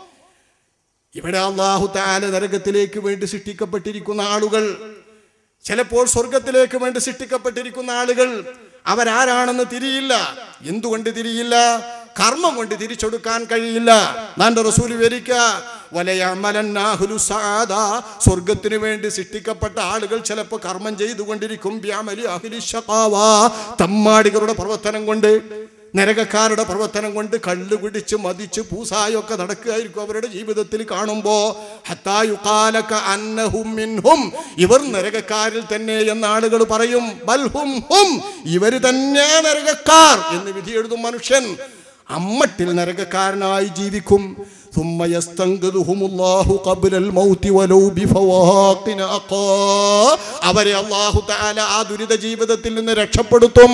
ഇവിടെ അള്ളാഹു താല നരകത്തിലേക്ക് വേണ്ടി സൃഷ്ടിക്കപ്പെട്ടിരിക്കുന്ന ആളുകൾ ചിലപ്പോൾ സ്വർഗത്തിലേക്ക് വേണ്ടി സൃഷ്ടിക്കപ്പെട്ടിരിക്കുന്ന ആളുകൾ അവരാരാണെന്ന് തിരിയില്ല എന്തുകൊണ്ട് തിരിയില്ല കർമ്മം കൊണ്ട് തിരിച്ചെടുക്കാൻ കഴിയില്ല നാന്റെ റസൂൽ വിവരിക്ക വലയമലന്നാഹുലു സാദ സ്വർഗത്തിന് വേണ്ടി സൃഷ്ടിക്കപ്പെട്ട ആളുകൾ ചിലപ്പോൾ കർമ്മം ചെയ്തുകൊണ്ടിരിക്കും വ്യാമലി അഹ്ലി ശഖാവ. തമ്മാടികളുടെ പ്രവർത്തനം കൊണ്ട് നരകക്കാരുടെ പ്രവർത്തനം കൊണ്ട് കള്ളു പിടിച്ച് മതിച്ച് പൂസായൊക്കെ നടക്കുകയായിരിക്കും അവരുടെ ജീവിതത്തിൽ കാണുമ്പോ ഹത്തായുകാലക അന്നഹും മിൻഹും ഇവർ നരകക്കാരിൽ തന്നെ എന്ന ആളുകൾ പറയും ബൽഹും ഹും ഇവര് തന്നെ നരകക്കാർ എന്ന് വിധി എഴുതും മനുഷ്യൻ അമ്മട്ടിൽ നരകക്കാരനായി ജീവിക്കും ثم يستنقذهم الله قبل الموت ولو بفواق ناقة. അവരെ അള്ളാഹു തആല ആ ദുരിത ജീവിതത്തിൽ നിന്ന് രക്ഷപ്പെടുത്തും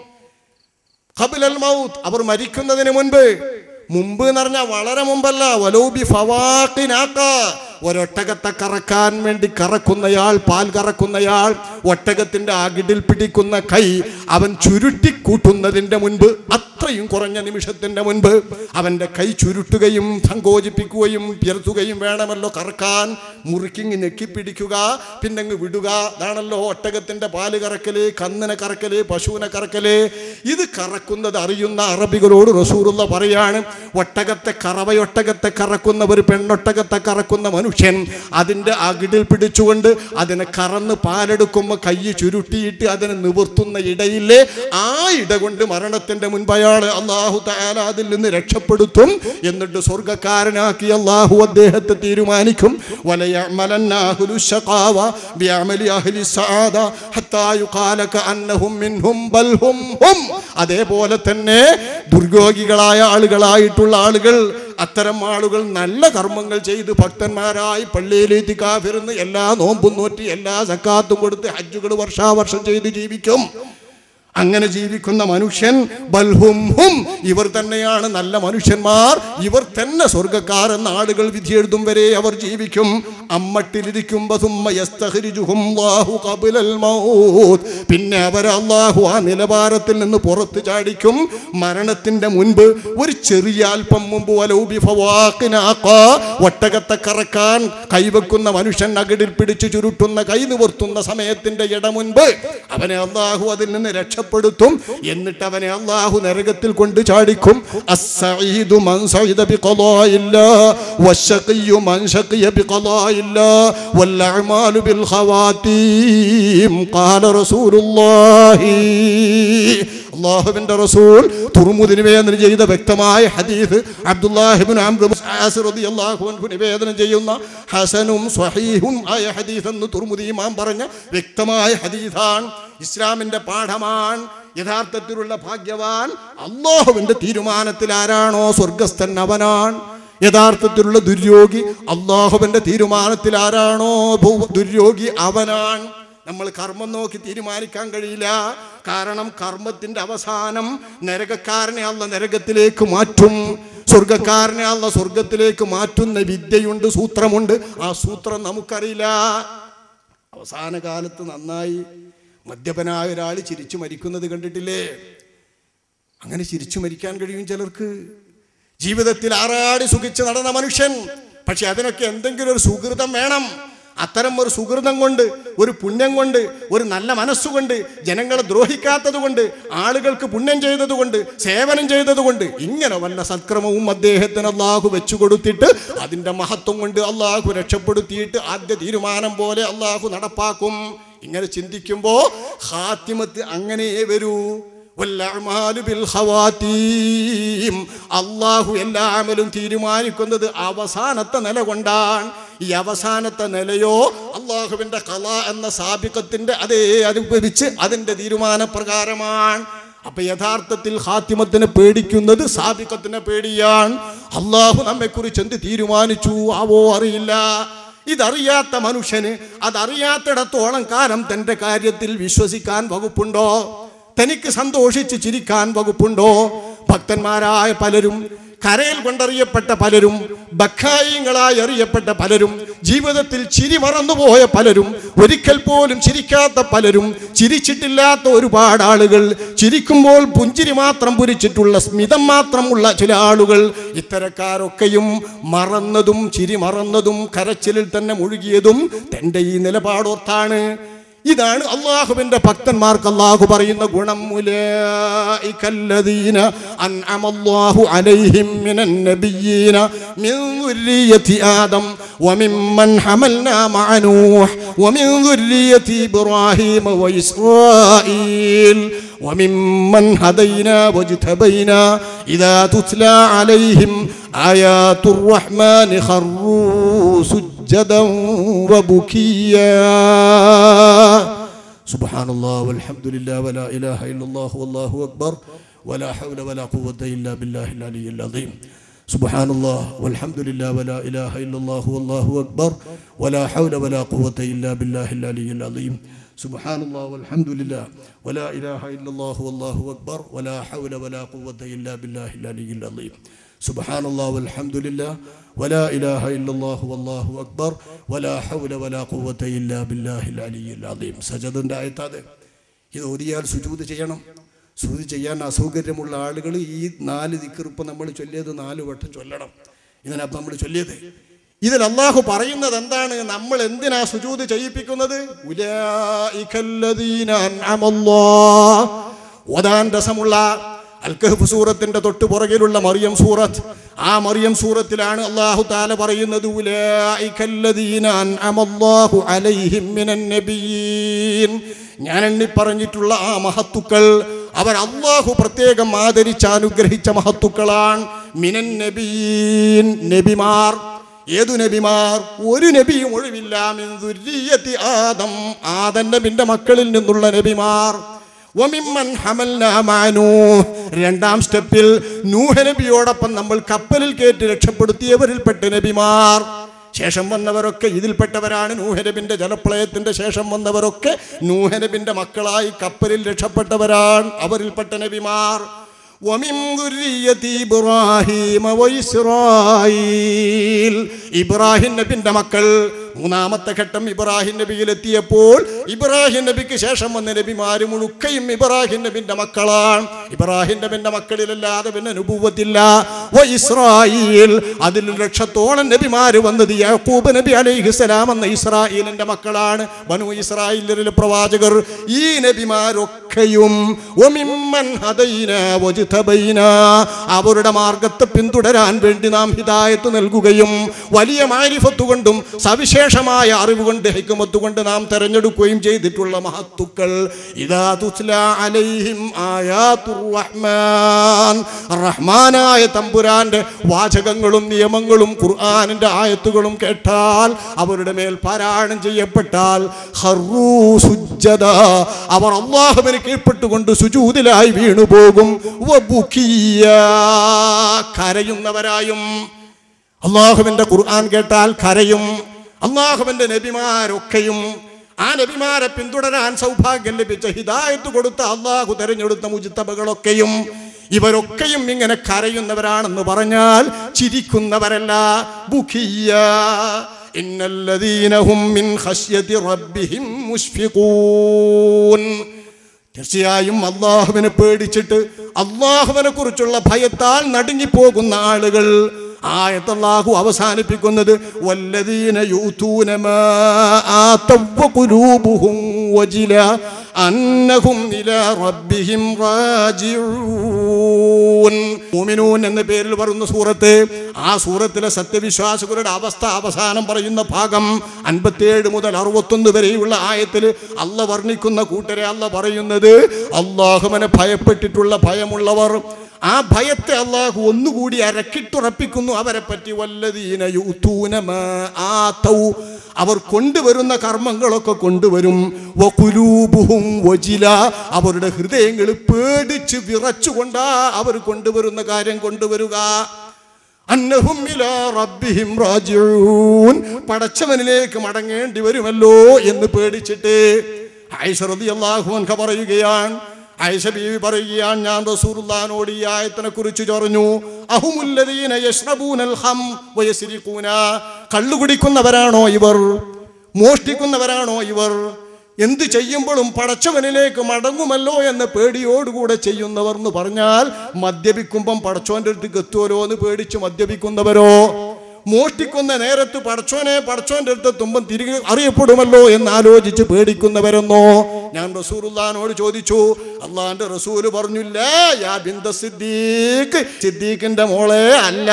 ഖബിലൽ മൗത്ത് അവർ മരിക്കുന്നതിന് മുൻപ് മുമ്പ് എന്ന് പറഞ്ഞാൽ വളരെ മുമ്പല്ല വലോബി ഫവാഖിനാക്ക ഒരൊട്ടകത്തെ കറക്കാൻ വേണ്ടി കറക്കുന്നയാൾ പാൽ കറക്കുന്നയാൾ ഒട്ടകത്തിന്റെ അകിടിൽ പിടിക്കുന്ന കൈ അവൻ ചുരുട്ടിക്കൂട്ടുന്നതിന്റെ മുൻപ് അത്രയും കുറഞ്ഞ നിമിഷത്തിന്റെ മുൻപ് അവന്റെ കൈ ചുരുട്ടുകയും സങ്കോചിപ്പിക്കുകയും പിയർത്തുകയും വേണമല്ലോ കറക്കാൻ മുറുക്കിങ്ങ് ഞെക്കിപ്പിടിക്കുക പിന്നങ്ങ് വിടുക അതാണല്ലോ ഒട്ടകത്തിന്റെ പാല് കറക്കല് കന്നിനെ കറക്കല് പശുവിനെ കറക്കല് ഇത് കറക്കുന്നത് അറിയുന്ന അറബികളോട് റസൂറുള്ള പറയാണ് ഒട്ടകത്തെ കറവയൊട്ടകത്തെ കറക്കുന്ന ഒരു പെണ്ണൊട്ടകത്തെ കറക്കുന്ന മനുഷ്യൻ അതിൻ്റെ അകിടിൽ പിടിച്ചുകൊണ്ട് അതിനെ കറന്ന് പാലെടുക്കുമ്പോൾ കൈ ചുരുട്ടിയിട്ട് അതിനെ നിവർത്തുന്ന ഇടയില്ലേ ആ ഇട കൊണ്ട് മരണത്തിന്റെ മുൻപ് അയാൾ അള്ളാഹു താല അതിൽ നിന്ന് രക്ഷപ്പെടുത്തും എന്നിട്ട് സ്വർഗക്കാരനാക്കി അള്ളാഹു അദ്ദേഹത്തെ തീരുമാനിക്കും വലയമലന്നാഹുലു ശഖാവ ബിഅമലി അഹ്ലി സആദ ഹത്താ യുഖാല കഅന്നഹും മിൻഹും ബൽ ഹും ഹും അതേപോലെ തന്നെ ദുർഗോഗികളായ ആളുകളായിട്ടുള്ള ആളുകൾ അത്തരം ആളുകൾ നല്ല കർമ്മങ്ങൾ ചെയ്ത് ഭക്തന്മാരായി പള്ളിയിലേക്ക് കാഫിരുന്ന് എല്ലാ നോമ്പും നോറ്റി എല്ലാ സക്കാത്തും കൊടുത്ത് ഹജ്ജുകൾ വർഷാവർഷം ചെയ്ത് ജീവിക്കും അങ്ങനെ ജീവിക്കുന്ന മനുഷ്യൻ ബൽഹും ഹും ഇവർ തന്നെയാണ് നല്ല മനുഷ്യന്മാർ ഇവർ തന്നെ സ്വർഗക്കാർ എന്ന ആളുകൾ വിധി എഴുതും വരെ അവർ ജീവിക്കും അമ്മട്ടിലിരിക്കുമ്പോ സുമ്മ യസ്തഖ്രിജുഹും അല്ലാഹു ഖബലൽ മൗത്ത് പിന്നെ അവർ അള്ളാഹു ആ നിലവാരത്തിൽ നിന്ന് പുറത്തു ചാടിക്കും മരണത്തിന്റെ മുൻപ് ഒരു ചെറിയ അല്പം മുമ്പ് വലൗബി ഫവാഖിനാഖ ഒട്ടകത്തെ കറക്കാൻ കൈവെക്കുന്ന മനുഷ്യൻ അകിടിൽ പിടിച്ചു ചുരുട്ടുന്ന കൈ നിവർത്തുന്ന സമയത്തിന്റെ ഇട മുൻപ് അവനെ അള്ളാഹു അതിൽ നിന്ന് രക്ഷപ്പെടുത്തും എന്നിട്ട് അവനെ അള്ളാഹു നരകത്തിൽ കൊണ്ട് ചാടിക്കും അസ്സഈദു മൻ സഈദ ബിഖളാഇല്ലാ വശഖിയ്യു മൻ ശഖിയ ബിഖളാഇല്ലാ വൽ അഅമാലു ബിൽ ഖവാതീം ഖാല റസൂലുള്ളാഹി അള്ളാഹുവിന്റെ റസൂൽ തുറമുദ് നിവേദനം ചെയ്ത വ്യക്തമായ ഹദീസ് അബ്ദുല്ലാഹിബിൻ റളിയല്ലാഹു അൻഹു നിവേദനം ചെയ്യുന്ന ഹസനും സ്വഹീഹും ആയ ഹദീസ് എന്ന് തുറമുദി ഇമാം പറഞ്ഞ വ്യക്തമായ ഹദീസാണ് ഇസ്ലാമിന്റെ പാഠമാണ് യഥാർത്ഥത്തിലുള്ള ഭാഗ്യവാൻ അള്ളാഹുവിന്റെ തീരുമാനത്തിൽ ആരാണോ സ്വർഗസ്ഥൻ അവനാണ് യഥാർത്ഥത്തിലുള്ള ദുര്യോഗി അള്ളാഹുവിന്റെ തീരുമാനത്തിൽ ആരാണോ ഭൂ- ദുര്യോഗി അവനാണ് നമ്മൾ കർമ്മം നോക്കി തീരുമാനിക്കാൻ കഴിയില്ല കാരണം കർമ്മത്തിന്റെ അവസാനം നരകക്കാരനെ അല്ല നരകത്തിലേക്ക് മാറ്റും സ്വർഗക്കാരനെ അല്ല സ്വർഗത്തിലേക്ക് മാറ്റുന്ന വിദ്യയുണ്ട് സൂത്രമുണ്ട് ആ സൂത്രം നമുക്കറിയില്ല അവസാന കാലത്ത് നന്നായി മദ്യപനായ ഒരാൾ ചിരിച്ചു മരിക്കുന്നത് കണ്ടിട്ടില്ലേ അങ്ങനെ ചിരിച്ചു മരിക്കാൻ കഴിയും ചിലർക്ക് ജീവിതത്തിൽ ആറാടി സുഖിച്ച് നടന്ന മനുഷ്യൻ പക്ഷെ അതിനൊക്കെ എന്തെങ്കിലും ഒരു സുഹൃതം വേണം അത്തരം ഒരു സുഹൃതം കൊണ്ട് ഒരു പുണ്യം കൊണ്ട് ഒരു നല്ല മനസ്സുകൊണ്ട് ജനങ്ങളെ ദ്രോഹിക്കാത്തത് കൊണ്ട് ആളുകൾക്ക് പുണ്യം ചെയ്തത് കൊണ്ട് സേവനം ചെയ്തത് കൊണ്ട് ഇങ്ങനെ വല്ല സൽക്രമവും അദ്ദേഹത്തിന് അള്ളാഹു വെച്ചു കൊടുത്തിട്ട് അതിൻ്റെ മഹത്വം കൊണ്ട് അള്ളാഹു രക്ഷപ്പെടുത്തിയിട്ട് ആദ്യ തീരുമാനം പോലെ അള്ളാഹു നടപ്പാക്കും ഇങ്ങനെ ചിന്തിക്കുമ്പോൾ ഹാത്തിമത്ത് അങ്ങനെ വരൂ വല്ലഅ്മാലു ബിൽ ഖവാതീം. അള്ളാഹു എല്ലാ അമലും തീരുമാനിക്കുന്നത് അവസാനത്തെ നില കൊണ്ടാണ് ഈ അവസാനത്തെ നിലയോ അള്ളാഹുവിന്റെ കല എന്ന സാബികത്തിന്റെ അതേ അനുഭവിച്ച് അതിന്റെ തീരുമാനപ്രകാരമാണ് അപ്പൊ യഥാർത്ഥത്തിൽ ഹാത്തിമത്തിനെ പേടിക്കുന്നത് സാബിക്കത്തിനെ പേടിയാണ് അള്ളാഹു നമ്മെക്കുറിച്ച് എന്ത് തീരുമാനിച്ചു ആവോ അറിയില്ല ഇതറിയാത്ത മനുഷ്യന് അതറിയാത്തിടത്തോളം കാലം തന്റെ കാര്യത്തിൽ വിശ്വസിക്കാൻ വകുപ്പുണ്ടോ തനിക്ക് സന്തോഷിച്ച് ചിരിക്കാൻ വകുപ്പുണ്ടോ ഭക്തന്മാരായ പലരും കരയിൽ കൊണ്ടറിയപ്പെട്ട പലരും ബഖായിങ്ങളായി അറിയപ്പെട്ട പലരും ജീവിതത്തിൽ ചിരി മറന്നുപോയ പലരും ഒരിക്കൽ പോലും ചിരിക്കാത്ത പലരും ചിരിച്ചിട്ടില്ലാത്ത ഒരുപാട് ആളുകൾ ചിരിക്കുമ്പോൾ പുഞ്ചിരി മാത്രം പുരിച്ചിട്ടുള്ള സ്മിതം മാത്രമുള്ള ചില ആളുകൾ ഇത്തരക്കാരൊക്കെയും മറന്നതും ചിരി മറന്നതും കരച്ചിലിൽ തന്നെ മുഴുകിയതും തൻ്റെ ഈ നിലപാടോർത്താണ് ഇതാണ് അള്ളാഹുവിന്റെ ഭക്തന്മാർക്ക് അള്ളാഹു പറയുന്ന ഗുണം ഉലൈകല്ലദീന അൻഅമല്ലാഹു അലൈഹിം മിനൻ നബിയ്യീന മിൻ ദുർരിയ്യതി ആദം വമിമ്മൻ ഹമൽനാ മഅ നൂഹ് വമിൻ ദുർരിയ്യതി ഇബ്രാഹീം വഇസ്രായീൽ وممن هدينا واجتبينا إذا تتلى عليهم آيات الرحمن خروا سجدا وبكيا سبحان الله والحمد لله ولا إله إلا الله والله أكبر ولا حول ولا قوة إلا بالله العلي العظيم سبحان الله والحمد لله ولا إله إلا الله والله أكبر ولا حول ولا قوة إلا بالله العلي العظيم سبحان الله والحمد لله ولا إله إلا الله والله أكبر ولا حول ولا قوة إلا بالله العلي العظيم سبحان الله والحمد لله ولا إله إلا الله والله أكبر ولا حول ولا قوة إلا بالله العلي العظيم സജദിൻ്റെ ആയത്താതെ ഇത് ഓതിയാൽ സുജൂത് ചെയ്യണം സുജൂത് ചെയ്യാൻ അസൗകര്യമുള്ള ആളുകൾ ഈ നാല് ദിക്കറിപ്പം നമ്മൾ ചൊല്ലിയത് നാല് വട്ടം ചൊല്ലണം ഇതിനപ്പം നമ്മൾ ചൊല്ലിയത് ഇതിൽ അള്ളാഹു പറയുന്നത് എന്താണ് നമ്മൾ എന്തിനാ സുജൂത് ചെയ്യിപ്പിക്കുന്നത് ഉലൈകല്ലദീന അൻഅമല്ലാഹ്. ഓതാൻ രസമുള്ള അൽക്കഹഫ് സൂറത്തിന്റെ തൊട്ട് പുറകിലുള്ള മറിയം സൂറത്ത് ആ മറിയം സൂറത്തിലാണ് അള്ളാഹു താല പറയുന്നത് ഉലൈകല്ലദീന അൻഅമല്ലാഹു അലൈഹിം മിനൻ നബിയ്യീൻ ഞാൻ എണ്ണി പറഞ്ഞിട്ടുള്ള ആ മഹത്തുക്കൾ അവർ അള്ളാഹു പ്രത്യേകം ആദരിച്ച് അനുഗ്രഹിച്ച മഹത്തുക്കളാണ് മിനൻ നബിയീൻ നബിമാർ ഏതു നബിമാർ ഒരു നബിയും ഒഴിവില്ല മിൻ ദുർരിയ്യത്തി ആദം ആദം നബിന്റെ മക്കളിൽ നിന്നുള്ള നബിമാർ വമിമ്മൻ ഹമൽനാ മഅ നൂഹ്. രണ്ടാം സ്റ്റെപ്പിൽ നൂഹ നബിയോടൊപ്പം നമ്മൾ കപ്പലിൽ കയറ്റി രക്ഷപ്പെടുത്തിയവരിൽപ്പെട്ട നബിമാർ ശേഷം വന്നവരൊക്കെ ഇതിൽപ്പെട്ടവരാണ് നൂഹനബിന്റെ ജലപ്രളയത്തിന്റെ ശേഷം വന്നവരൊക്കെ നൂഹനബിന്റെ മക്കളായി കപ്പലിൽ രക്ഷപ്പെട്ടവരാണ് അവരിൽപ്പെട്ട നബിമാർ ومن ذرية إبراهيم وإسرائيل ഇബ്രാഹിം നബിന്റെ മക്കൾ മൂന്നാമത്തെ ഘട്ടം ഇബ്രാഹിം നബിയിലെത്തിയപ്പോൾ ഇബ്രാഹിം നബിക്ക് ശേഷം വന്ന നബിമാര് മുഴുക്കയും ഇബ്രാഹിം നബിന്റെ മക്കളാണ് ഇബ്രാഹിം നബിന്റെ മക്കളിലല്ലാതെ പിന്നെ നുപൂവത്തില്ല വ ഇസ്രായേൽ അതിൽ ലക്ഷത്തോളം നബിമാര് വന്നത് യാക്കൂബ് നബി അലൈഹിസ്സലാം എന്ന ഇസ്രായേലിന്റെ മക്കളാണ് ബനു ഇസ്രായേലിലെ പ്രവാചകർ ഈ നബിമാരൊക്കെയും ഒമിമ്മൻ ഹദൈന വജ്തബൈന അവരുടെ മാർഗത്തെ പിന്തുടരാൻ വേണ്ടി നാം ഹിദായത്ത് നൽകുകയും വലിയ മാരിഫത്ത് കൊണ്ടും സവിശേഷ സവിശേഷമായ അറിവ് കൊണ്ട് ഹിക്കുമത്ത് കൊണ്ട് നാം തെരഞ്ഞെടുക്കുകയും ചെയ്തിട്ടുള്ള മഹത്തുക്കൾ ഇതാ തുസ്ല അലൈഹിം ആയാത്തുർ റഹ്മാൻ റഹ്മാനായ തമ്പുരാന്റെ വാചകങ്ങളും നിയമങ്ങളും ഖുർആാനിന്റെ ആയത്തുകളും കേട്ടാൽ അവരുടെ മേൽ പാരായണം ചെയ്യപ്പെട്ടാൽ ഹറൂ സുജ്ജദ അവർ അള്ളാഹുവിന് കീഴ്പ്പെട്ടുകൊണ്ട് സുജൂതിലായി വീണുപോകും വബുക്കിയ കരയുന്നവരായും അള്ളാഹുവിന്റെ ഖുർആൻ കേട്ടാൽ കരയും അള്ളാഹുവിന്റെ നബിമാരൊക്കെയും ആ നബിമാരെ പിന്തുടരാൻ സൗഭാഗ്യം ലഭിച്ച ഹിദായത്ത് കൊടുത്ത അള്ളാഹു തെരഞ്ഞെടുത്ത മുജിത്തബകളൊക്കെയും ഇവരൊക്കെയും ഇങ്ങനെ കരയുന്നവരാണെന്ന് പറഞ്ഞാൽ ചിരിക്കുന്നവരല്ല ബുഖിയ ഇന്നല്ലദീനഹും മിൻ ഖശ്യതി റബ്ബിഹിം മുഷ്ഫിഖൂൻ തീർച്ചയായും അള്ളാഹുവിനെ പേടിച്ചിട്ട് അള്ളാഹുവിനെ കുറിച്ചുള്ള ഭയത്താൽ നടുങ്ങിപ്പോകുന്ന ആളുകൾ ആയത്ത് അള്ളാഹു അവസാനിപ്പിക്കുന്നത് വല്ലദീന യൂതൂന മാ ആതവ ഖുലൂബുഹും വജില അന്നഹും ഇലാ റബ്ബിഹിം റാജിഊൻ മുഅ്മിനൂൻ എന്ന പേരിൽ പറയുന്ന സൂറത്ത് ആ സൂറത്തിലെ സത്യവിശ്വാസികളുടെ അവസ്ഥ അവസാനം പറയുന്ന ഭാഗം അൻപത്തിയേഴ് മുതൽ അറുപത്തൊന്ന് വരെയുള്ള ആയത്തിൽ അല്ല വർണ്ണിക്കുന്ന കൂട്ടരെ അല്ല പറയുന്നത് അള്ളാഹുവിനെ ഭയപ്പെട്ടിട്ടുള്ള ഭയമുള്ളവർ ആ ഭയത്തെ അള്ളാഹു ഒന്നുകൂടി അരക്കിട്ടുറപ്പിക്കുന്നു അവരെ പറ്റി വല്ലതീന യൂത്തൂന മാ ആതൗ. അവർ കൊണ്ടുവരുന്ന കർമ്മങ്ങളൊക്കെ കൊണ്ടുവരും വകുലൂബുഹും വജില അവരുടെ ഹൃദയങ്ങൾ പേടിച്ച് വിറച്ചുകൊണ്ടാ അവർ കൊണ്ടുവരുന്ന കാര്യം കൊണ്ടുവരുക അന്നഹും ഇലാ റബ്ബിഹിം റാജിഊൻ പടച്ചവനിലേക്ക് മടങ്ങേണ്ടി വരുമല്ലോ എന്ന് പേടിച്ചിട്ട് ആയിഷ റളിയല്ലാഹു അൻഹ പറയുകയാണ് ആയിഷ ബീവി പറയുകയാണ് ഞാൻ റസൂലുള്ളാഹിനോട് ഈ ആയത്തിനെ കുറിച്ച് ചൊറഞ്ഞു അഹുമുല്ലദീന യശ്റബൂനൽ ഹം വയസ്രിഖൂന കള്ളു കുടിക്കുന്നവരാണോ ഇവർ മോഷ്ടിക്കുന്നവരാണോ ഇവർ എന്ത് ചെയ്യുമ്പോഴും പടച്ചവനിലേക്ക് മടങ്ങുമല്ലോ എന്ന പേടിയോടുകൂടെ ചെയ്യുന്നവർ എന്ന് പറഞ്ഞാൽ മദ്യപിക്കുമ്പം പടച്ചോന്റെ അടുത്ത് എത്തുമല്ലോ എന്ന് പേടിച്ച് മദ്യപിക്കുന്നവരോ മോഷ്ടിക്കുന്ന നേരത്ത് പടച്ചോനെ പടച്ചോന്റെ അടുത്ത് തുമ്പം തിരികെ അറിയപ്പെടുമല്ലോ എന്ന് ആലോചിച്ച് പേടിക്കുന്നവരെന്നോ ഞാൻ റസൂറുല്ലാനോട് ചോദിച്ചു അള്ളാന്റെ റസൂല് പറഞ്ഞില്ല യാ ബിന്ദ സിദ്ദീഖ് സിദ്ദീഖിന്റെ മോളെ അല്ല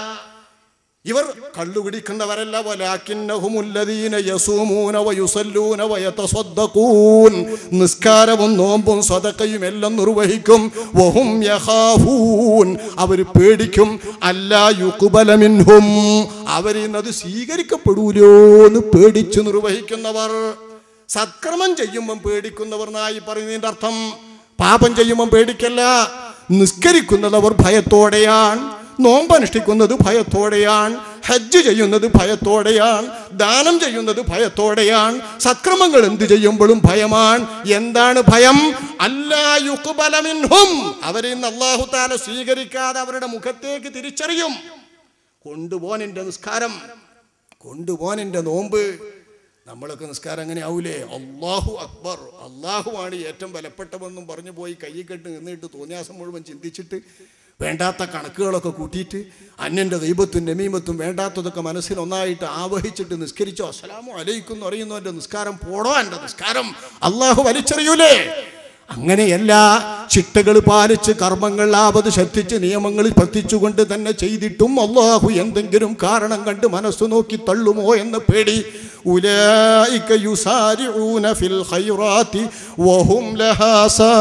ഇവർ കള്ളുപിടിക്കുന്നവരല്ല വലാക്കിന്നഹുമുല്ലദീന യസൂമൂന വയുസല്ലൂന വയതസദ്ദഖൂൻ നിസ്കാരവും നോമ്പും സദഖയും എല്ലാം നിർവഹിക്കും വഹും യഖാഫൂൻ അവർ പേടിക്കും അല്ലാ യുഖ്ബല മിൻഹും അവരിന്നത് സ്വീകരിക്കപ്പെടൂലോ എന്ന് പേടിച്ചു നിർവഹിക്കുന്നവർ സത്കർമ്മം ചെയ്യുമ്പം പേടിക്കുന്നവർ എന്നായി പറയുന്നതിന്റെ അർത്ഥം പാപം ചെയ്യുമ്പം പേടിക്കല്ല നിസ്കരിക്കുന്നത് അവർ ഭയത്തോടെയാണ് നോമ്പനുഷ്ഠിക്കുന്നത് ഭയത്തോടെയാണ് ഹജ്ജ് ചെയ്യുന്നത് ഭയത്തോടെയാണ് ദാനം ചെയ്യുന്നത് ഭയത്തോടെയാണ് സക്രമങ്ങൾ എന്ത് ചെയ്യുമ്പോഴും ഭയമാണ് എന്താണ് ഭയം അല്ലായുക്കുബലമിൻഹും അവരെ ഇന്ന് അള്ളാഹു താല സ്വീകരിക്കാതെ അവരുടെ മുഖത്തേക്ക് തിരിച്ചറിയും കൊണ്ടുപോൻ എൻ്റെ നിസ്കാരം കൊണ്ടുപോൻ എൻ്റെ നോമ്പ് നമ്മളൊക്കെ നിസ്കാരം അങ്ങനെ ആവൂലേ അള്ളാഹു അക്ബർ അള്ളാഹുവാണ് ഏറ്റവും ബലപ്പെട്ടവെന്നും പറഞ്ഞു പോയി കൈ കെട്ട് നിന്നിട്ട് തോന്നിയാസം മുഴുവൻ ചിന്തിച്ചിട്ട് വേണ്ടാത്ത കണക്കുകളൊക്കെ കൂട്ടിയിട്ട് അന്യൻ്റെ ദൈവത്തും നമീമത്തും വേണ്ടാത്തതൊക്കെ മനസ്സിൽ ഒന്നായിട്ട് ആവഹിച്ചിട്ട് നിസ്കരിച്ചോ അസ്സലാമു അലൈക്കും എന്ന് പറയുന്നു എൻ്റെ നിസ്കാരം പോടോ എൻ്റെ നിസ്കാരം അള്ളാഹു വലിച്ചെറിയൂലേ അങ്ങനെയല്ല ചിട്ടകൾ പാലിച്ച് കർമ്മങ്ങൾ ആപത് ശ്രദ്ധിച്ച് നിയമങ്ങൾ പ്രവർത്തിച്ചുകൊണ്ട് തന്നെ ചെയ്തിട്ടും അള്ളാഹു എന്തെങ്കിലും കാരണം കണ്ട് മനസ്സു നോക്കി തള്ളുമോ എന്ന പേടി ഉലായിക യുസാരിഊന ഫിൽ ഖൈറാത്തി വഹും ലഹാ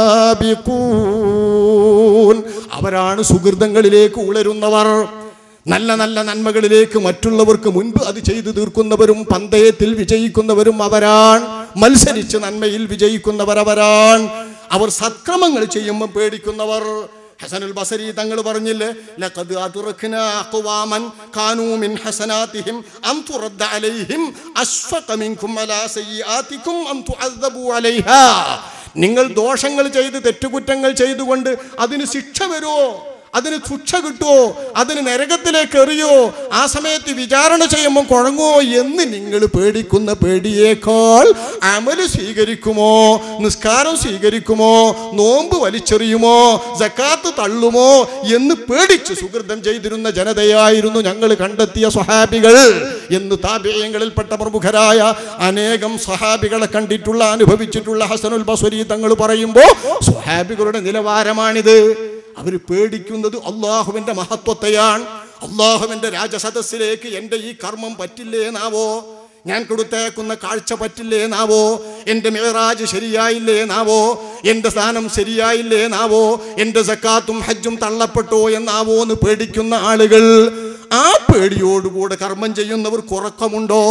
സാബിഖൂൻ അവരാണ് സുഹൃതങ്ങളിലേക്ക് ഉളരുന്നവർ നല്ല നല്ല നന്മകളിലേക്ക് മറ്റുള്ളവർക്ക് മുൻപ് അത് ചെയ്തു തീർക്കുന്നവരും പന്തയത്തിൽ വിജയിക്കുന്നവരും അവരാണ് മത്സരിച്ച് നന്മയിൽ വിജയിക്കുന്നവർ അവരാണ് അവർ സത്ക്രമങ്ങൾ ചെയ്യുമ്പോൾ പേടിക്കുന്നവർ ഹസനുൽ ബസരി തങ്ങൾ പറഞ്ഞില്ലേ ലഖദ് അദ്റക്നാ അഖ്വാമൻ കാനൂ മിൻ ഹസനാതിഹിം അം തുറദ്ദ അലൈഹിം അശ്ഫഖ മിൻകും അലാ സയ്യിആതികും അം തുഅദ്ദബു അലൈഹാ നിങ്ങൾ ദോഷങ്ങൾ ചെയ്ത് തെറ്റുകുറ്റങ്ങൾ ചെയ്തുകൊണ്ട് അതിന് ശിക്ഷ വരുമോ അതിന് ശിക്ഷ കിട്ടുമോ അതിന് നരകത്തിലേക്ക് എറിയോ ആ സമയത്ത് വിചാരണ ചെയ്യുമ്പോൾ കുഴങ്ങുമോ എന്ന് നിങ്ങൾ പേടിക്കുന്ന പേടിയേക്കാൾ അമല് സ്വീകരിക്കുമോ നിസ്കാരം സ്വീകരിക്കുമോ നോമ്പ് വലിച്ചെറിയുമോ ജക്കാത്ത് തള്ളുമോ എന്ന് പേടിച്ച് സുഹൃതം ചെയ്തിരുന്ന ജനതയായിരുന്നു ഞങ്ങൾ കണ്ടെത്തിയ സ്വഹാബികൾ എന്ന് താപേയങ്ങളിൽപ്പെട്ട പ്രമുഖരായ അനേകം സ്വഹാബികളെ കണ്ടിട്ടുള്ള അനുഭവിച്ചിട്ടുള്ള ഹസനുൽ ബസ്വരി തങ്ങൾ പറയുമ്പോൾ സ്വഹാബികളുടെ നിലവാരമാണിത് അവർ പേടിക്കുന്നത് അള്ളാഹുവിൻ്റെ മഹത്വത്തെയാണ് അള്ളാഹുവിൻ്റെ രാജസദസ്സിലേക്ക് എൻ്റെ ഈ കർമ്മം പറ്റില്ലേ എന്നാവോ ഞാൻ കൊടുത്തേക്കുന്ന കാഴ്ച പറ്റില്ലേ നാവോ എൻ്റെ മേറാജ് ശരിയായില്ലേ നാവോ എൻ്റെ സ്ഥാനം ശരിയായില്ലേ നാവോ എൻ്റെ സക്കാത്തും ഹജ്ജും തള്ളപ്പെട്ടോ എന്നാവോ എന്ന് പേടിക്കുന്ന ആളുകൾ ആ പേടിയോടുകൂടെ കർമ്മം ചെയ്യുന്നവർ കുറക്കമുണ്ടോ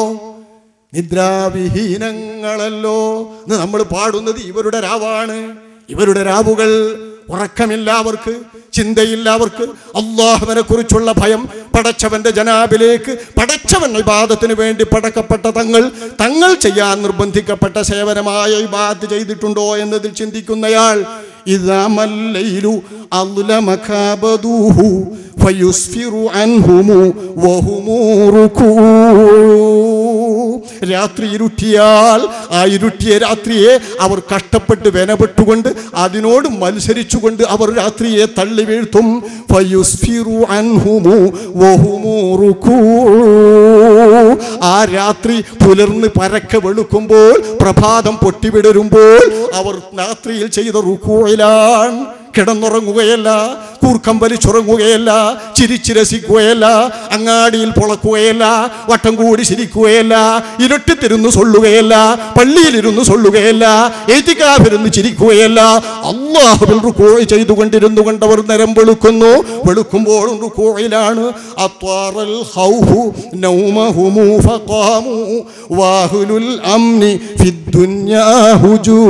നിദ്രാവിഹീനങ്ങളല്ലോ എന്ന് നമ്മൾ പാടുന്നത് ഇവരുടെ രാവാണ് ഇവരുടെ രാവുകൾ ഉറക്കമില്ല അവർക്ക് ചിന്തയില്ല അവർക്ക് അള്ളാഹുവിനെ കുറിച്ചുള്ള ഭയം പടച്ചവന്റെ ജനാബിലേക്ക് പടച്ചവൻ ഇബാദത്തിന് വേണ്ടി പടക്കപ്പെട്ട തങ്ങൾ തങ്ങൾ ചെയ്യാൻ നിർബന്ധിക്കപ്പെട്ട സേവനമായ ഇബാദ് ചെയ്തിട്ടുണ്ടോ എന്നതിൽ ചിന്തിക്കുന്നയാൾ ഇതാമല്ലയിലു അല്ലുലമഖാബദൂഹു ഫയുസ്ഫിറു അൻഹുമു വഹുമൂ റുക്കൂ രാത്രി ഇരുട്ടിയാൽ ആ ഇരുട്ടിയ രാത്രിയെ അവർ കഷ്ടപ്പെട്ട് വെനപ്പെട്ടുകൊണ്ട് അതിനോട് മത്സരിച്ചുകൊണ്ട് അവർ രാത്രിയെ തള്ളി വീഴ്ത്തും ഫയുസ്ഫിറു അൻഹുമു വഹുമൂ റുക്കൂ. ആ രാത്രി പുലർന്ന് പരക്കെ വെളുക്കുമ്പോൾ പ്രഭാതം പൊട്ടിവിടരുമ്പോൾ അവർ രാത്രിയിൽ ചെയ്ത റുക്കൂയിലാണ് കിടന്നുറങ്ങുകയല്ല കൂർക്കം വലിച്ചുറങ്ങുകയല്ല ചിരിച്ചു രസിക്കുകയല്ല അങ്ങാടിയിൽ പൊളക്കുകയല്ല വട്ടം കൂടി ചിരിക്കുകയല്ല ഇരുട്ടിത്തിരുന്ന് സൊല്ലുകയല്ല പള്ളിയിലിരുന്ന് സൊല്ലുകയല്ല ഏറ്റിക്കാവിരുന്ന് ചിരിക്കുകയല്ല അള്ളാഹുവിൽ റുക്കോയ് ചെയ്തുകൊണ്ടിരുന്നു കൊണ്ടവർ നിരം വെളുക്കുന്നു വെളുക്കുമ്പോഴും റുക്കോയിലാണ് അത്വാറൽ ഹൗഹു നൗമഹുമു ഫഖാമു വാഹുലുൽ അംനി ഫിദ്ദുന്യാ ഹുജൂ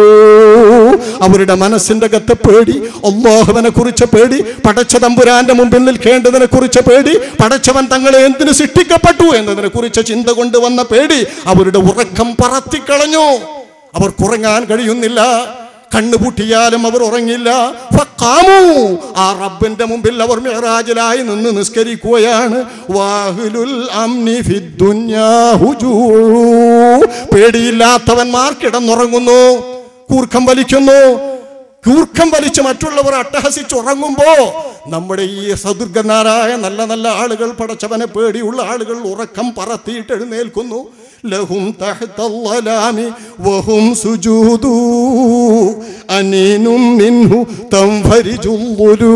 അവരുടെ മനസ്സിന്റെ അകത്തെ പേടി അള്ളാഹുവിനെ കുറിച്ച് പേടി പടച്ച തമ്പുരാന്റെ മുമ്പിൽ നിൽക്കേണ്ടതിനെ കുറിച്ച് പേടി പടച്ചവൻ തങ്ങളെ എന്തിനു സൃഷ്ടിക്കപ്പെട്ടു എന്നതിനെ കുറിച്ച് ചിന്ത കൊണ്ടുവന്ന പേടി അവരുടെ ഉറക്കം പറത്തിക്കളഞ്ഞു അവർ കുറങ്ങാൻ കഴിയുന്നില്ല കണ്ണുപൂട്ടിയാലും അവർ ഉറങ്ങില്ല ഫഖാമു. ആ റബ്ബിന്റെ മുമ്പിൽ അവർ മെഹറാജിലായി നിന്ന് നിസ്കരിക്കുകയാണ് വാഹിലുൽ അംനി ഫിദ്ദുന്യാ ഹുജൂ. പേടിയില്ലാത്തവന്മാർ കിടന്നുറങ്ങുന്നു കൂർക്കം വലിക്കുന്നു കൂർക്കം വലിച്ച് മറ്റുള്ളവർ അട്ടഹസിച്ച് ഉറങ്ങുമ്പോ നമ്മുടെ ഈ സദുർഗനാരായ നല്ല നല്ല ആളുകൾ പടച്ചവനെ പേടിയുള്ള ആളുകൾ ഉറക്കം പറത്തിയിട്ട് എഴുന്നേൽക്കുന്നു ലഹും തഹ്തല്ലലാമി വഹും സുജൂദു അനീനും മിൻഹു തംഫരിജുല്ലുലൂ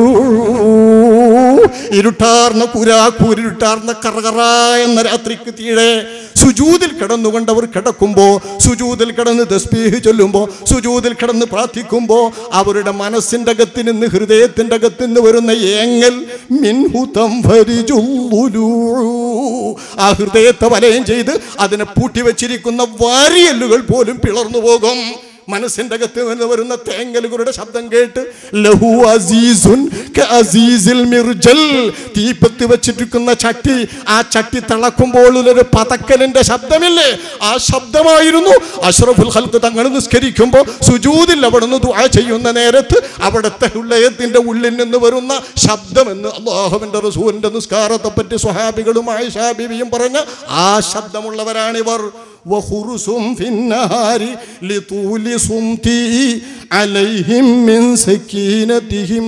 ഇരുട്ടാർന്ന കുരാക്കൂരിട്ടാർന്ന കറകറ എന്ന രാത്രിക്ക് തീഴെ സുജൂതിൽ കിടന്നുകൊണ്ട് അവർ കിടക്കുമ്പോൾ സുജൂതിൽ കിടന്ന് തസ്ബീഹ് ചൊല്ലുമ്പോൾ സുജൂതിൽ കിടന്ന് പ്രാർത്ഥിക്കുമ്പോൾ അവരുടെ മനസ്സിൻ്റെ അകത്ത് നിന്ന് ഹൃദയത്തിൻ്റെ അകത്ത് നിന്ന് വരുന്ന ഏങ്ങൽ മിൻഹുതം ഭരിജുല്ലുലൂ. ആ ഹൃദയത്തെ വലയം ചെയ്ത് അതിനെ പൂട്ടി വെച്ചിരിക്കുന്ന വാരിയല്ലുകൾ പോലും പിളർന്നു പോകും മനസ്സിന്റെ അകത്ത് നിന്ന് വരുന്ന തേങ്ങലുകളുടെ ശബ്ദം കേട്ട് ലഹു അസീസുൻ അസീസിൽ മിർജൽ തീപ്പത്തി വെച്ചിരിക്കുന്ന ചട്ടി ആ ചട്ടി തിളക്കുമ്പോൾ ഒരു പതക്കലിന്റെ ശബ്ദമില്ലേ ആ ശബ്ദമായിരുന്നു അഷ്റഫുൽ ഹൽക്ക് തങ്ങൾ നിസ്കരിക്കുമ്പോൾ സുജൂതിൽ അവിടുന്ന് ദുആ ചെയ്യുന്ന നേരത്ത് അവിടുത്തെ ഹൃദയത്തിന്റെ ഉള്ളിൽ നിന്ന് വരുന്ന ശബ്ദമെന്ന് അള്ളാഹുവിന്റെ റസൂലിന്റെ നിസ്കാരത്തെ പറ്റി സ്വഹാബികളും ആയിഷാ ബീവിയും പറഞ്ഞ ആ ശബ്ദമുള്ളവരാണിവർ وخرس في النهار لطول صمتي عليهم من سكينتهم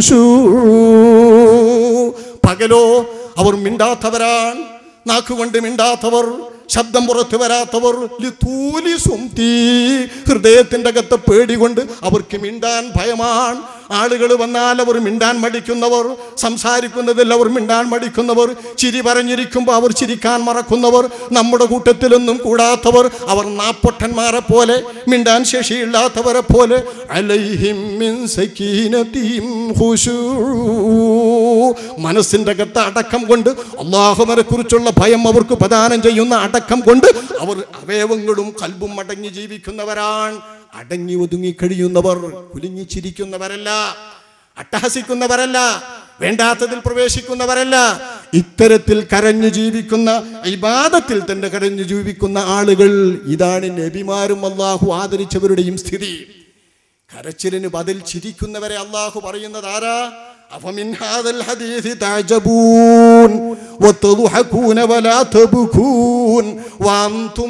خشوع പകലോ അവർ മിണ്ടാത്തവരാണ് നാക്കുകൊണ്ട് മിണ്ടാത്തവർ ശബ്ദം പുറത്തു വരാത്തവർ ലിതൂലി സുംതി ഹൃദയത്തിന്റെ അകത്തെ പേടി കൊണ്ട് അവർക്ക് മിണ്ടാൻ ഭയമാണ് ആളുകൾ വന്നാൽ അവർ മിണ്ടാൻ മടിക്കുന്നവർ സംസാരിക്കുന്നതിൽ അവർ മിണ്ടാൻ മടിക്കുന്നവർ ചിരി പറഞ്ഞിരിക്കുമ്പോൾ അവർ ചിരിക്കാൻ മറക്കുന്നവർ നമ്മുടെ കൂട്ടത്തിലൊന്നും കൂടാത്തവർ അവർ നാപ്പൊട്ടന്മാരെ പോലെ മിണ്ടാൻ ശേഷിയില്ലാത്തവരെ പോലെ അലൈഹിം മിൻ സക്കീനത്തിഹിം ഖുശൂ. മനസ്സിന്റെ അകത്ത് അടക്കം കൊണ്ട് അള്ളാഹുവിനെ കുറിച്ചുള്ള ഭയം അവർക്ക് പ്രദാനം ചെയ്യുന്ന അടക്കം കൊണ്ട് അവർ അവയവങ്ങളും കൽബും അടങ്ങി ജീവിക്കുന്നവരാണ് അടങ്ങി ഒതുങ്ങി കഴിയുന്നവർ കുലുങ്ങി ചിരിക്കുന്നവരല്ല അട്ടഹസിക്കുന്നവരല്ല വേണ്ടാത്തതിൽ പ്രവേശിക്കുന്നവരല്ല ഇത്തരത്തിൽ കരഞ്ഞു ജീവിക്കുന്ന ഇബാദത്തിൽ തന്നെ കരഞ്ഞു ജീവിക്കുന്ന ആളുകൾ ഇതാണ് നബിമാരും അള്ളാഹു ആദരിച്ചവരുടെയും സ്ഥിതി കരച്ചിലിന് ബദൽ ചിരിക്കുന്നവരെ അള്ളാഹു പറയുന്നത് ആരാ أفمن هذا الحديث تعجبون وتضحكون ولا تبكون وأنتم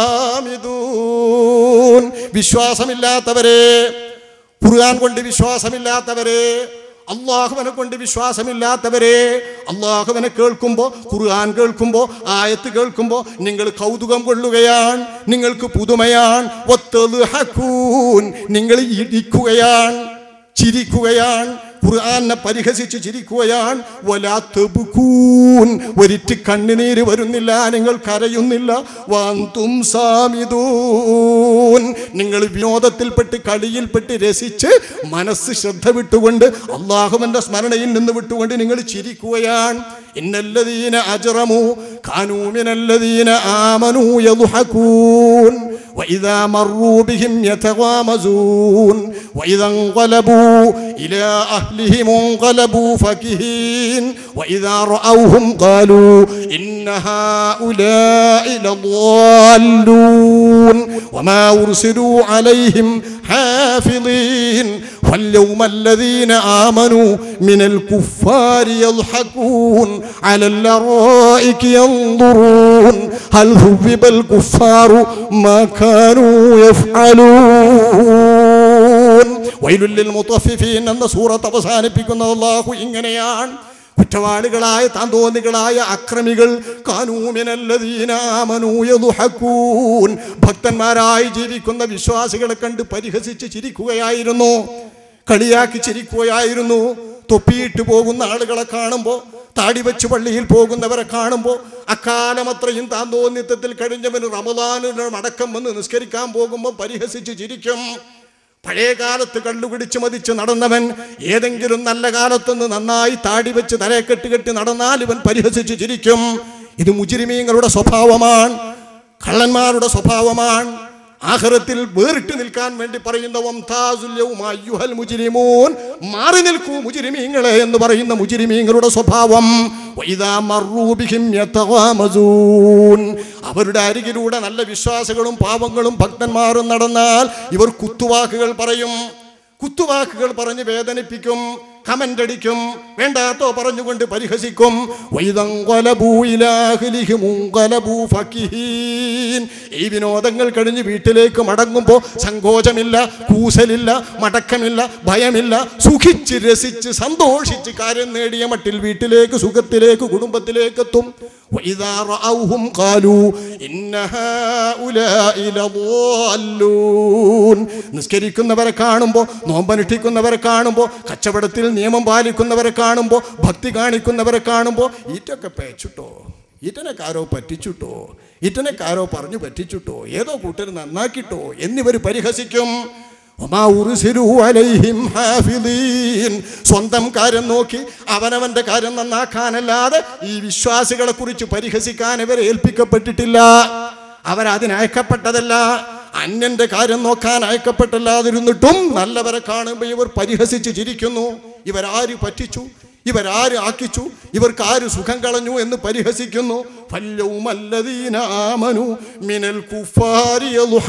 صامدون വിശ്വാസമില്ലാത്തവരെ ഖുർആൻ കൊണ്ട് വിശ്വാസമില്ലാത്തവരെ അള്ളാഹുവിനെ കൊണ്ട് വിശ്വാസമില്ലാത്തവരെ അള്ളാഹുവിനെ കേൾക്കുമ്പോൾ ഖുർആൻ കേൾക്കുമ്പോൾ ആയത്ത് കേൾക്കുമ്പോൾ നിങ്ങൾ കൗതുകം കൊള്ളുകയാണ് നിങ്ങൾക്ക് പുതുമയാണ് വത്തദ്ഹഖൂൻ. നിങ്ങൾ ഇടിക്കുകയാണ് ചിരിക്കുകയാണ് ഖുർആനെ പരിഹസിച്ച് ചിരിക്കുകയാണ് വലാ തബ്കൂൻ ഒരിറ്റ് കണ്ണുനീര് വരുന്നില്ല നിങ്ങൾ കരയുന്നില്ല വാന്തും സാമിദൂൻ നിങ്ങൾ വിനോദത്തിൽപ്പെട്ട് കളിയിൽപ്പെട്ട് രസിച്ച് മനസ്സ് ശ്രദ്ധ വിട്ടുകൊണ്ട് അള്ളാഹുവിന്റെ സ്മരണയിൽ നിന്ന് വിട്ടുകൊണ്ട് നിങ്ങൾ ചിരിക്കുകയാണ് ഇന്നല്ലദീന അജറമു കാനൂമിനല്ലദീന ആമനു യദ്ഹകൂൻ وإذا مروا بهم يتغامزون وإذا انقلبوا إلى أهلهم انقلبوا فكهين وإذا رأوهم قالوا إن هؤلاء لضالون وما أرسلوا عليهم حافظين فاليوم الذين آمنوا من الكفار يضحكون على الأرائك ينظرون هل ذبب الكفار ما كانوا يفعلون ويل للمطففين എന്ന സൂറത്ത് അവസാനിപ്പിക്കുന്നത് അല്ലാഹു ഇങ്ങനെയാണ് കുറ്റവാളികളായ താന്തോന്നികളായ അക്രമികൾ കാനൂമിനല്ലതീനാമനൂയതുഹക്കൂൻ ഭക്തന്മാരായി ജീവിക്കുന്ന വിശ്വാസികളെ കണ്ട് പരിഹസിച്ച് ചിരിക്കുകയായിരുന്നു കളിയാക്കി ചിരിക്കുകയായിരുന്നു തൊപ്പിയിട്ട് പോകുന്ന ആളുകളെ കാണുമ്പോൾ താടി വെച്ച് പള്ളിയിൽ പോകുന്നവരെ കാണുമ്പോൾ അക്കാലം അത്രയും താന്തോന്നിത്വത്തിൽ കഴിഞ്ഞവന് റമദാനിന് മടക്കം വന്ന് നിസ്കരിക്കാൻ പോകുമ്പോൾ പരിഹസിച്ച് ചിരിക്കും പഴയ കാലത്ത് കള്ളുപിടിച്ച് മതിച്ച് നടന്നവൻ ഏതെങ്കിലും നല്ല കാലത്തുനിന്ന് നന്നായി താടി വെച്ച് തലയെ കെട്ടി കെട്ടി നടന്നാൽ ഇവൻ പരിഹസിച്ച് ചിരിക്കും ഇത് മുജിരിമീങ്ങളുടെ സ്വഭാവമാണ് കള്ളന്മാരുടെ സ്വഭാവമാണ് ആഹ്റത്തിൽ വേറിട്ട് നിൽക്കാൻ വേണ്ടി പറയുന്ന വംതാസുല്യവും അയ്യുഹൽ മുജിരിമൂൻ മാറി നിൽക്കൂ മുജിരിമീങ്ങളെ എന്ന് പറയുന്ന മുജിരിമീങ്ങളുടെ സ്വഭാവം വൈദാ മർറൂ ബിഹിം യതഗാമസൂൻ. അവരുടെ അരികിലൂടെ നല്ല വിശ്വാസികളും പാവങ്ങളും ഭക്തന്മാരും നടന്നാൽ ഇവർ കുത്തുവാക്കുകൾ പറയും കുത്തുവാക്കുകൾ പറഞ്ഞ് വേദനിപ്പിക്കും കമന്റ് അടിക്കും വേണ്ടാത്തോ പറഞ്ഞുകൊണ്ട് പരിഹസിക്കും വൈദങ്കലബൂ ഇലാഹ്ലിഹിം ഉങ്കലബൂ ഫക്കിഹീൻ. ഈ വിനോദങ്ങൾ കഴിഞ്ഞ് വീട്ടിലേക്ക് മടങ്ങുമ്പോൾ സങ്കോചമില്ല കൂസലില്ല മടക്കമില്ല ഭയമില്ല സുഖിച്ച് രസിച്ച് സന്തോഷിച്ച് കാര്യം നേടിയ മട്ടിൽ വീട്ടിലേക്ക് സുഖത്തിലേക്ക് കുടുംബത്തിലേക്ക് എത്തും وإذا رأوهم قالوا إن هؤلاء لضالون നിസ്കരിക്കുന്നവരെ കാണുമ്പോൾ നോമ്പനുഷ്ഠിക്കുന്നവരെ കാണുമ്പോൾ കച്ചവടത്തിൽ നിയമം പാലിക്കുന്നവരെ കാണുമ്പോൾ ഭക്തി കാണിക്കുന്നവരെ കാണുമ്പോൾ ഈറ്റൊക്കെ പേച്ചിട്ടോ ഈറ്റനെക്കാരോ പറ്റിച്ചിട്ടോ ഈറ്റനെക്കാരോ പറഞ്ഞു പറ്റിച്ചിട്ടോ ഏതോ കൂട്ടർ നന്നാക്കിട്ടോ എന്നിവർ പരിഹസിക്കും വമാ ഉർസിലൂ അലൈഹിം ഹാഫിളീൻ. സ്വന്തം കാര്യം നോക്കി അവനവന്റെ കാര്യം നന്നാക്കാനല്ലാതെ ഈ വിശ്വാസികളെ കുറിച്ച് പരിഹസിക്കാൻ ഇവരെ ഏൽപ്പിക്കപ്പെട്ടിട്ടില്ല അവരതിനയക്കപ്പെട്ടതല്ല അന്യന്റെ കാര്യം നോക്കാൻ അയക്കപ്പെട്ടല്ലാതിരുന്നിട്ടും നല്ലവരെ കാണുമ്പോൾ ഇവർ പരിഹസിച്ച് ചിരിക്കുന്നു ഇവരാര് പറ്റിച്ചു ഇവരാര് ആക്കിച്ചു ഇവർക്ക് ആര് സുഖം കളഞ്ഞു എന്ന് പരിഹസിക്കുന്നു ഫല്യവുമല്ലദീന ആമനു മിനൽ കുഫാരി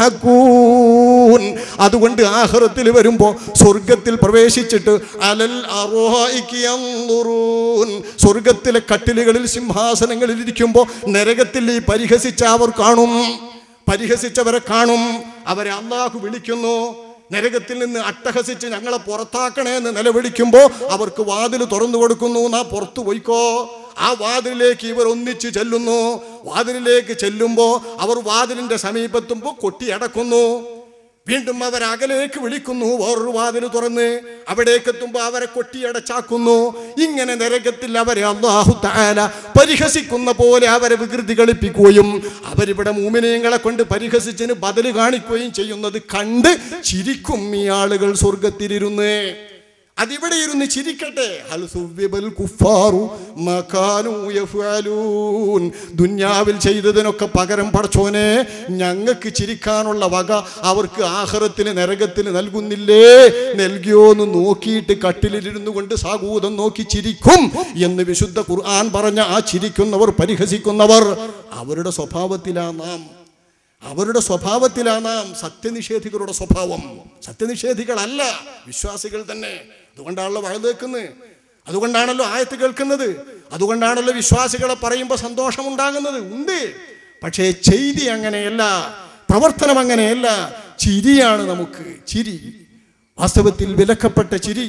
യദ്ഹകൂൻ. അതുകൊണ്ട് ആഹ്റത്തിൽ വരുമ്പോൾ സ്വർഗത്തിൽ പ്രവേശിച്ചിട്ട് അലൽ അറോഹയ്ക്ക് യൻദുറൂൻ. സ്വർഗത്തിലെ കട്ടിലുകളിൽ സിംഹാസനങ്ങളിൽ ഇരിക്കുമ്പോൾ നരകത്തിൽ ഈ പരിഹസിച്ച അവർ കാണും പരിഹസിച്ചവരെ കാണും അവരെ അള്ളാഹു വിളിക്കുന്നു നരകത്തിൽ നിന്ന് അട്ടഹസിച്ച് ഞങ്ങളെ പുറത്താക്കണേ എന്ന് നിലവിളിക്കുമ്പോൾ അവർക്ക് വാതിൽ തുറന്നു കൊടുക്കുന്നു നാ പുറത്തു പോയിക്കോ ആ വാതിലിലേക്ക് ഇവർ ഒന്നിച്ച് ചെല്ലുന്നു വാതിലിലേക്ക് ചെല്ലുമ്പോൾ അവർ വാതിലിന്റെ സമീപത്തുമ്പോൾ കൊട്ടിയടക്കുന്നു വീണ്ടും അവർ അകലേക്ക് വിളിക്കുന്നു വേറൊരു വാതിൽ തുറന്ന് അവിടേക്ക് എത്തുമ്പോൾ അവരെ കൊട്ടിയടച്ചാക്കുന്നു ഇങ്ങനെ നരകത്തിൽ അവരെ അള്ളാഹു താല പരിഹസിക്കുന്ന പോലെ അവരെ വികൃതി കളിപ്പിക്കുകയും അവരിവിടെ മൂമിനീങ്ങളെ കൊണ്ട് പരിഹസിച്ചതിന് ബദല് കാണിക്കുകയും ചെയ്യുന്നത് കണ്ട് ചിരിക്കും ഈ ആളുകൾ സ്വർഗത്തിലിരുന്ന് അതിവിടെ ഇരുന്ന് ചിരിക്കട്ടെ ഹൽ സുവ്വിബൽ കുഫാറു മകാനു യഫ്അലൂൻ. ദുന്യാവിൽ ചെയ്തതിനൊക്കെ പകരം പടച്ചോനെ ഞങ്ങൾക്ക് ചിരിക്കാനുള്ള വക അവർക്ക് ആഹ്റത്തിന് നരകത്തിന് നൽകുന്നില്ലേ നൽകിയോന്ന് നോക്കിയിട്ട് കട്ടിലിരുന്നു കൊണ്ട് സാഗൂതം നോക്കി ചിരിക്കും എന്ന് വിശുദ്ധ ഖുർആൻ പറഞ്ഞ ആ ചിരിക്കുന്നവർ പരിഹസിക്കുന്നവർ അവരുടെ സ്വഭാവത്തിലാ നാം അവരുടെ സ്വഭാവത്തിലാണ് നാം സത്യനിഷേധികളുടെ സ്വഭാവം സത്യനിഷേധികളല്ല വിശ്വാസികൾ തന്നെ അതുകൊണ്ടാണല്ലോ വഴുതേക്കുന്നത് അതുകൊണ്ടാണല്ലോ ആയത്ത് കേൾക്കുന്നത് അതുകൊണ്ടാണല്ലോ വിശ്വാസികളെ പറയുമ്പോൾ സന്തോഷമുണ്ടാകുന്നത് ഉണ്ട് പക്ഷേ ചെയ്തി അങ്ങനെയല്ല പ്രവർത്തനം അങ്ങനെയല്ല ചിരിയാണ് നമുക്ക് ചിരി വാസ്തവത്തിൽ വിലക്കപ്പെട്ട ചിരി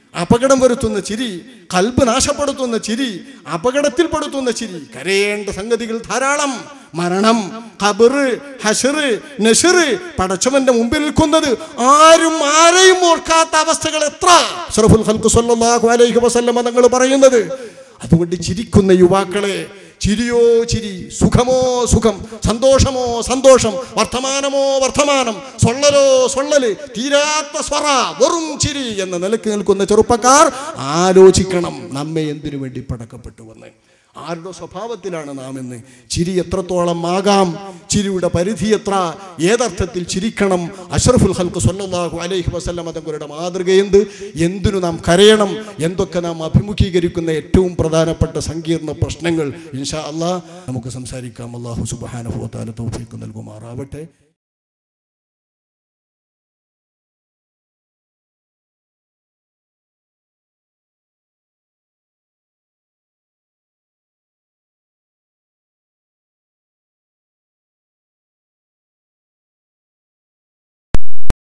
അപകടം വരുത്തുന്ന ചിരി കൽബ് നാശപ്പെടുത്തുന്ന ചിരി അപകടത്തിൽപ്പെടുത്തുന്ന ചിരി കരയേണ്ട സംഗതികൾ ധാരാളം മരണം ഖബറ് ഹഷറ് നഷറ് പടച്ചവന്റെ മുമ്പിൽ നിൽക്കുന്നത് ആരും ആരെയും ഓർക്കാത്ത അവസ്ഥകൾ എത്ര അഷ്റഫുൽ ഖൽഖ് സ്വല്ലല്ലാഹു അലൈഹി വസല്ലമ തങ്ങൾ പറയുന്നത് അതുകൊണ്ട് ചിരിക്കുന്ന യുവാക്കളെ ചിരിയോ ചിരി സുഖമോ സുഖം സന്തോഷമോ സന്തോഷം വർത്തമാനമോ വർത്തമാനം സൊള്ളലോ സൊള്ളല് തീരാത്ത സ്വറ വെറും ചിരി എന്ന നിലക്ക് നിൽക്കുന്ന ചെറുപ്പക്കാർ ആലോചിക്കണം നമ്മെ എന്തിനു വേണ്ടി പടക്കപ്പെട്ടുവെന്ന് ആരുടെ സ്വഭാവത്തിലാണ് നാം എന്ന് ചിരി എത്രത്തോളം ആകാം ചിരിയുടെ പരിധി എത്ര ഏതർത്ഥത്തിൽ ചിരിക്കണം അഷ്റഫുൽ ഹൽക്ക് സല്ലല്ലാഹു അലൈഹി വസല്ലമ തങ്ങളുടെ മാതൃക എന്ത് എന്തിനു നാം കരയണം എന്തൊക്കെ നാം അഭിമുഖീകരിക്കുന്ന ഏറ്റവും പ്രധാനപ്പെട്ട സങ്കീർണ പ്രശ്നങ്ങൾ ഇൻഷാ അള്ളാഹ് നമുക്ക് സംസാരിക്കാം അള്ളാഹു സുബാനുഭവത്താല തൗഫീഖ് നൽകുമാറാവട്ടെ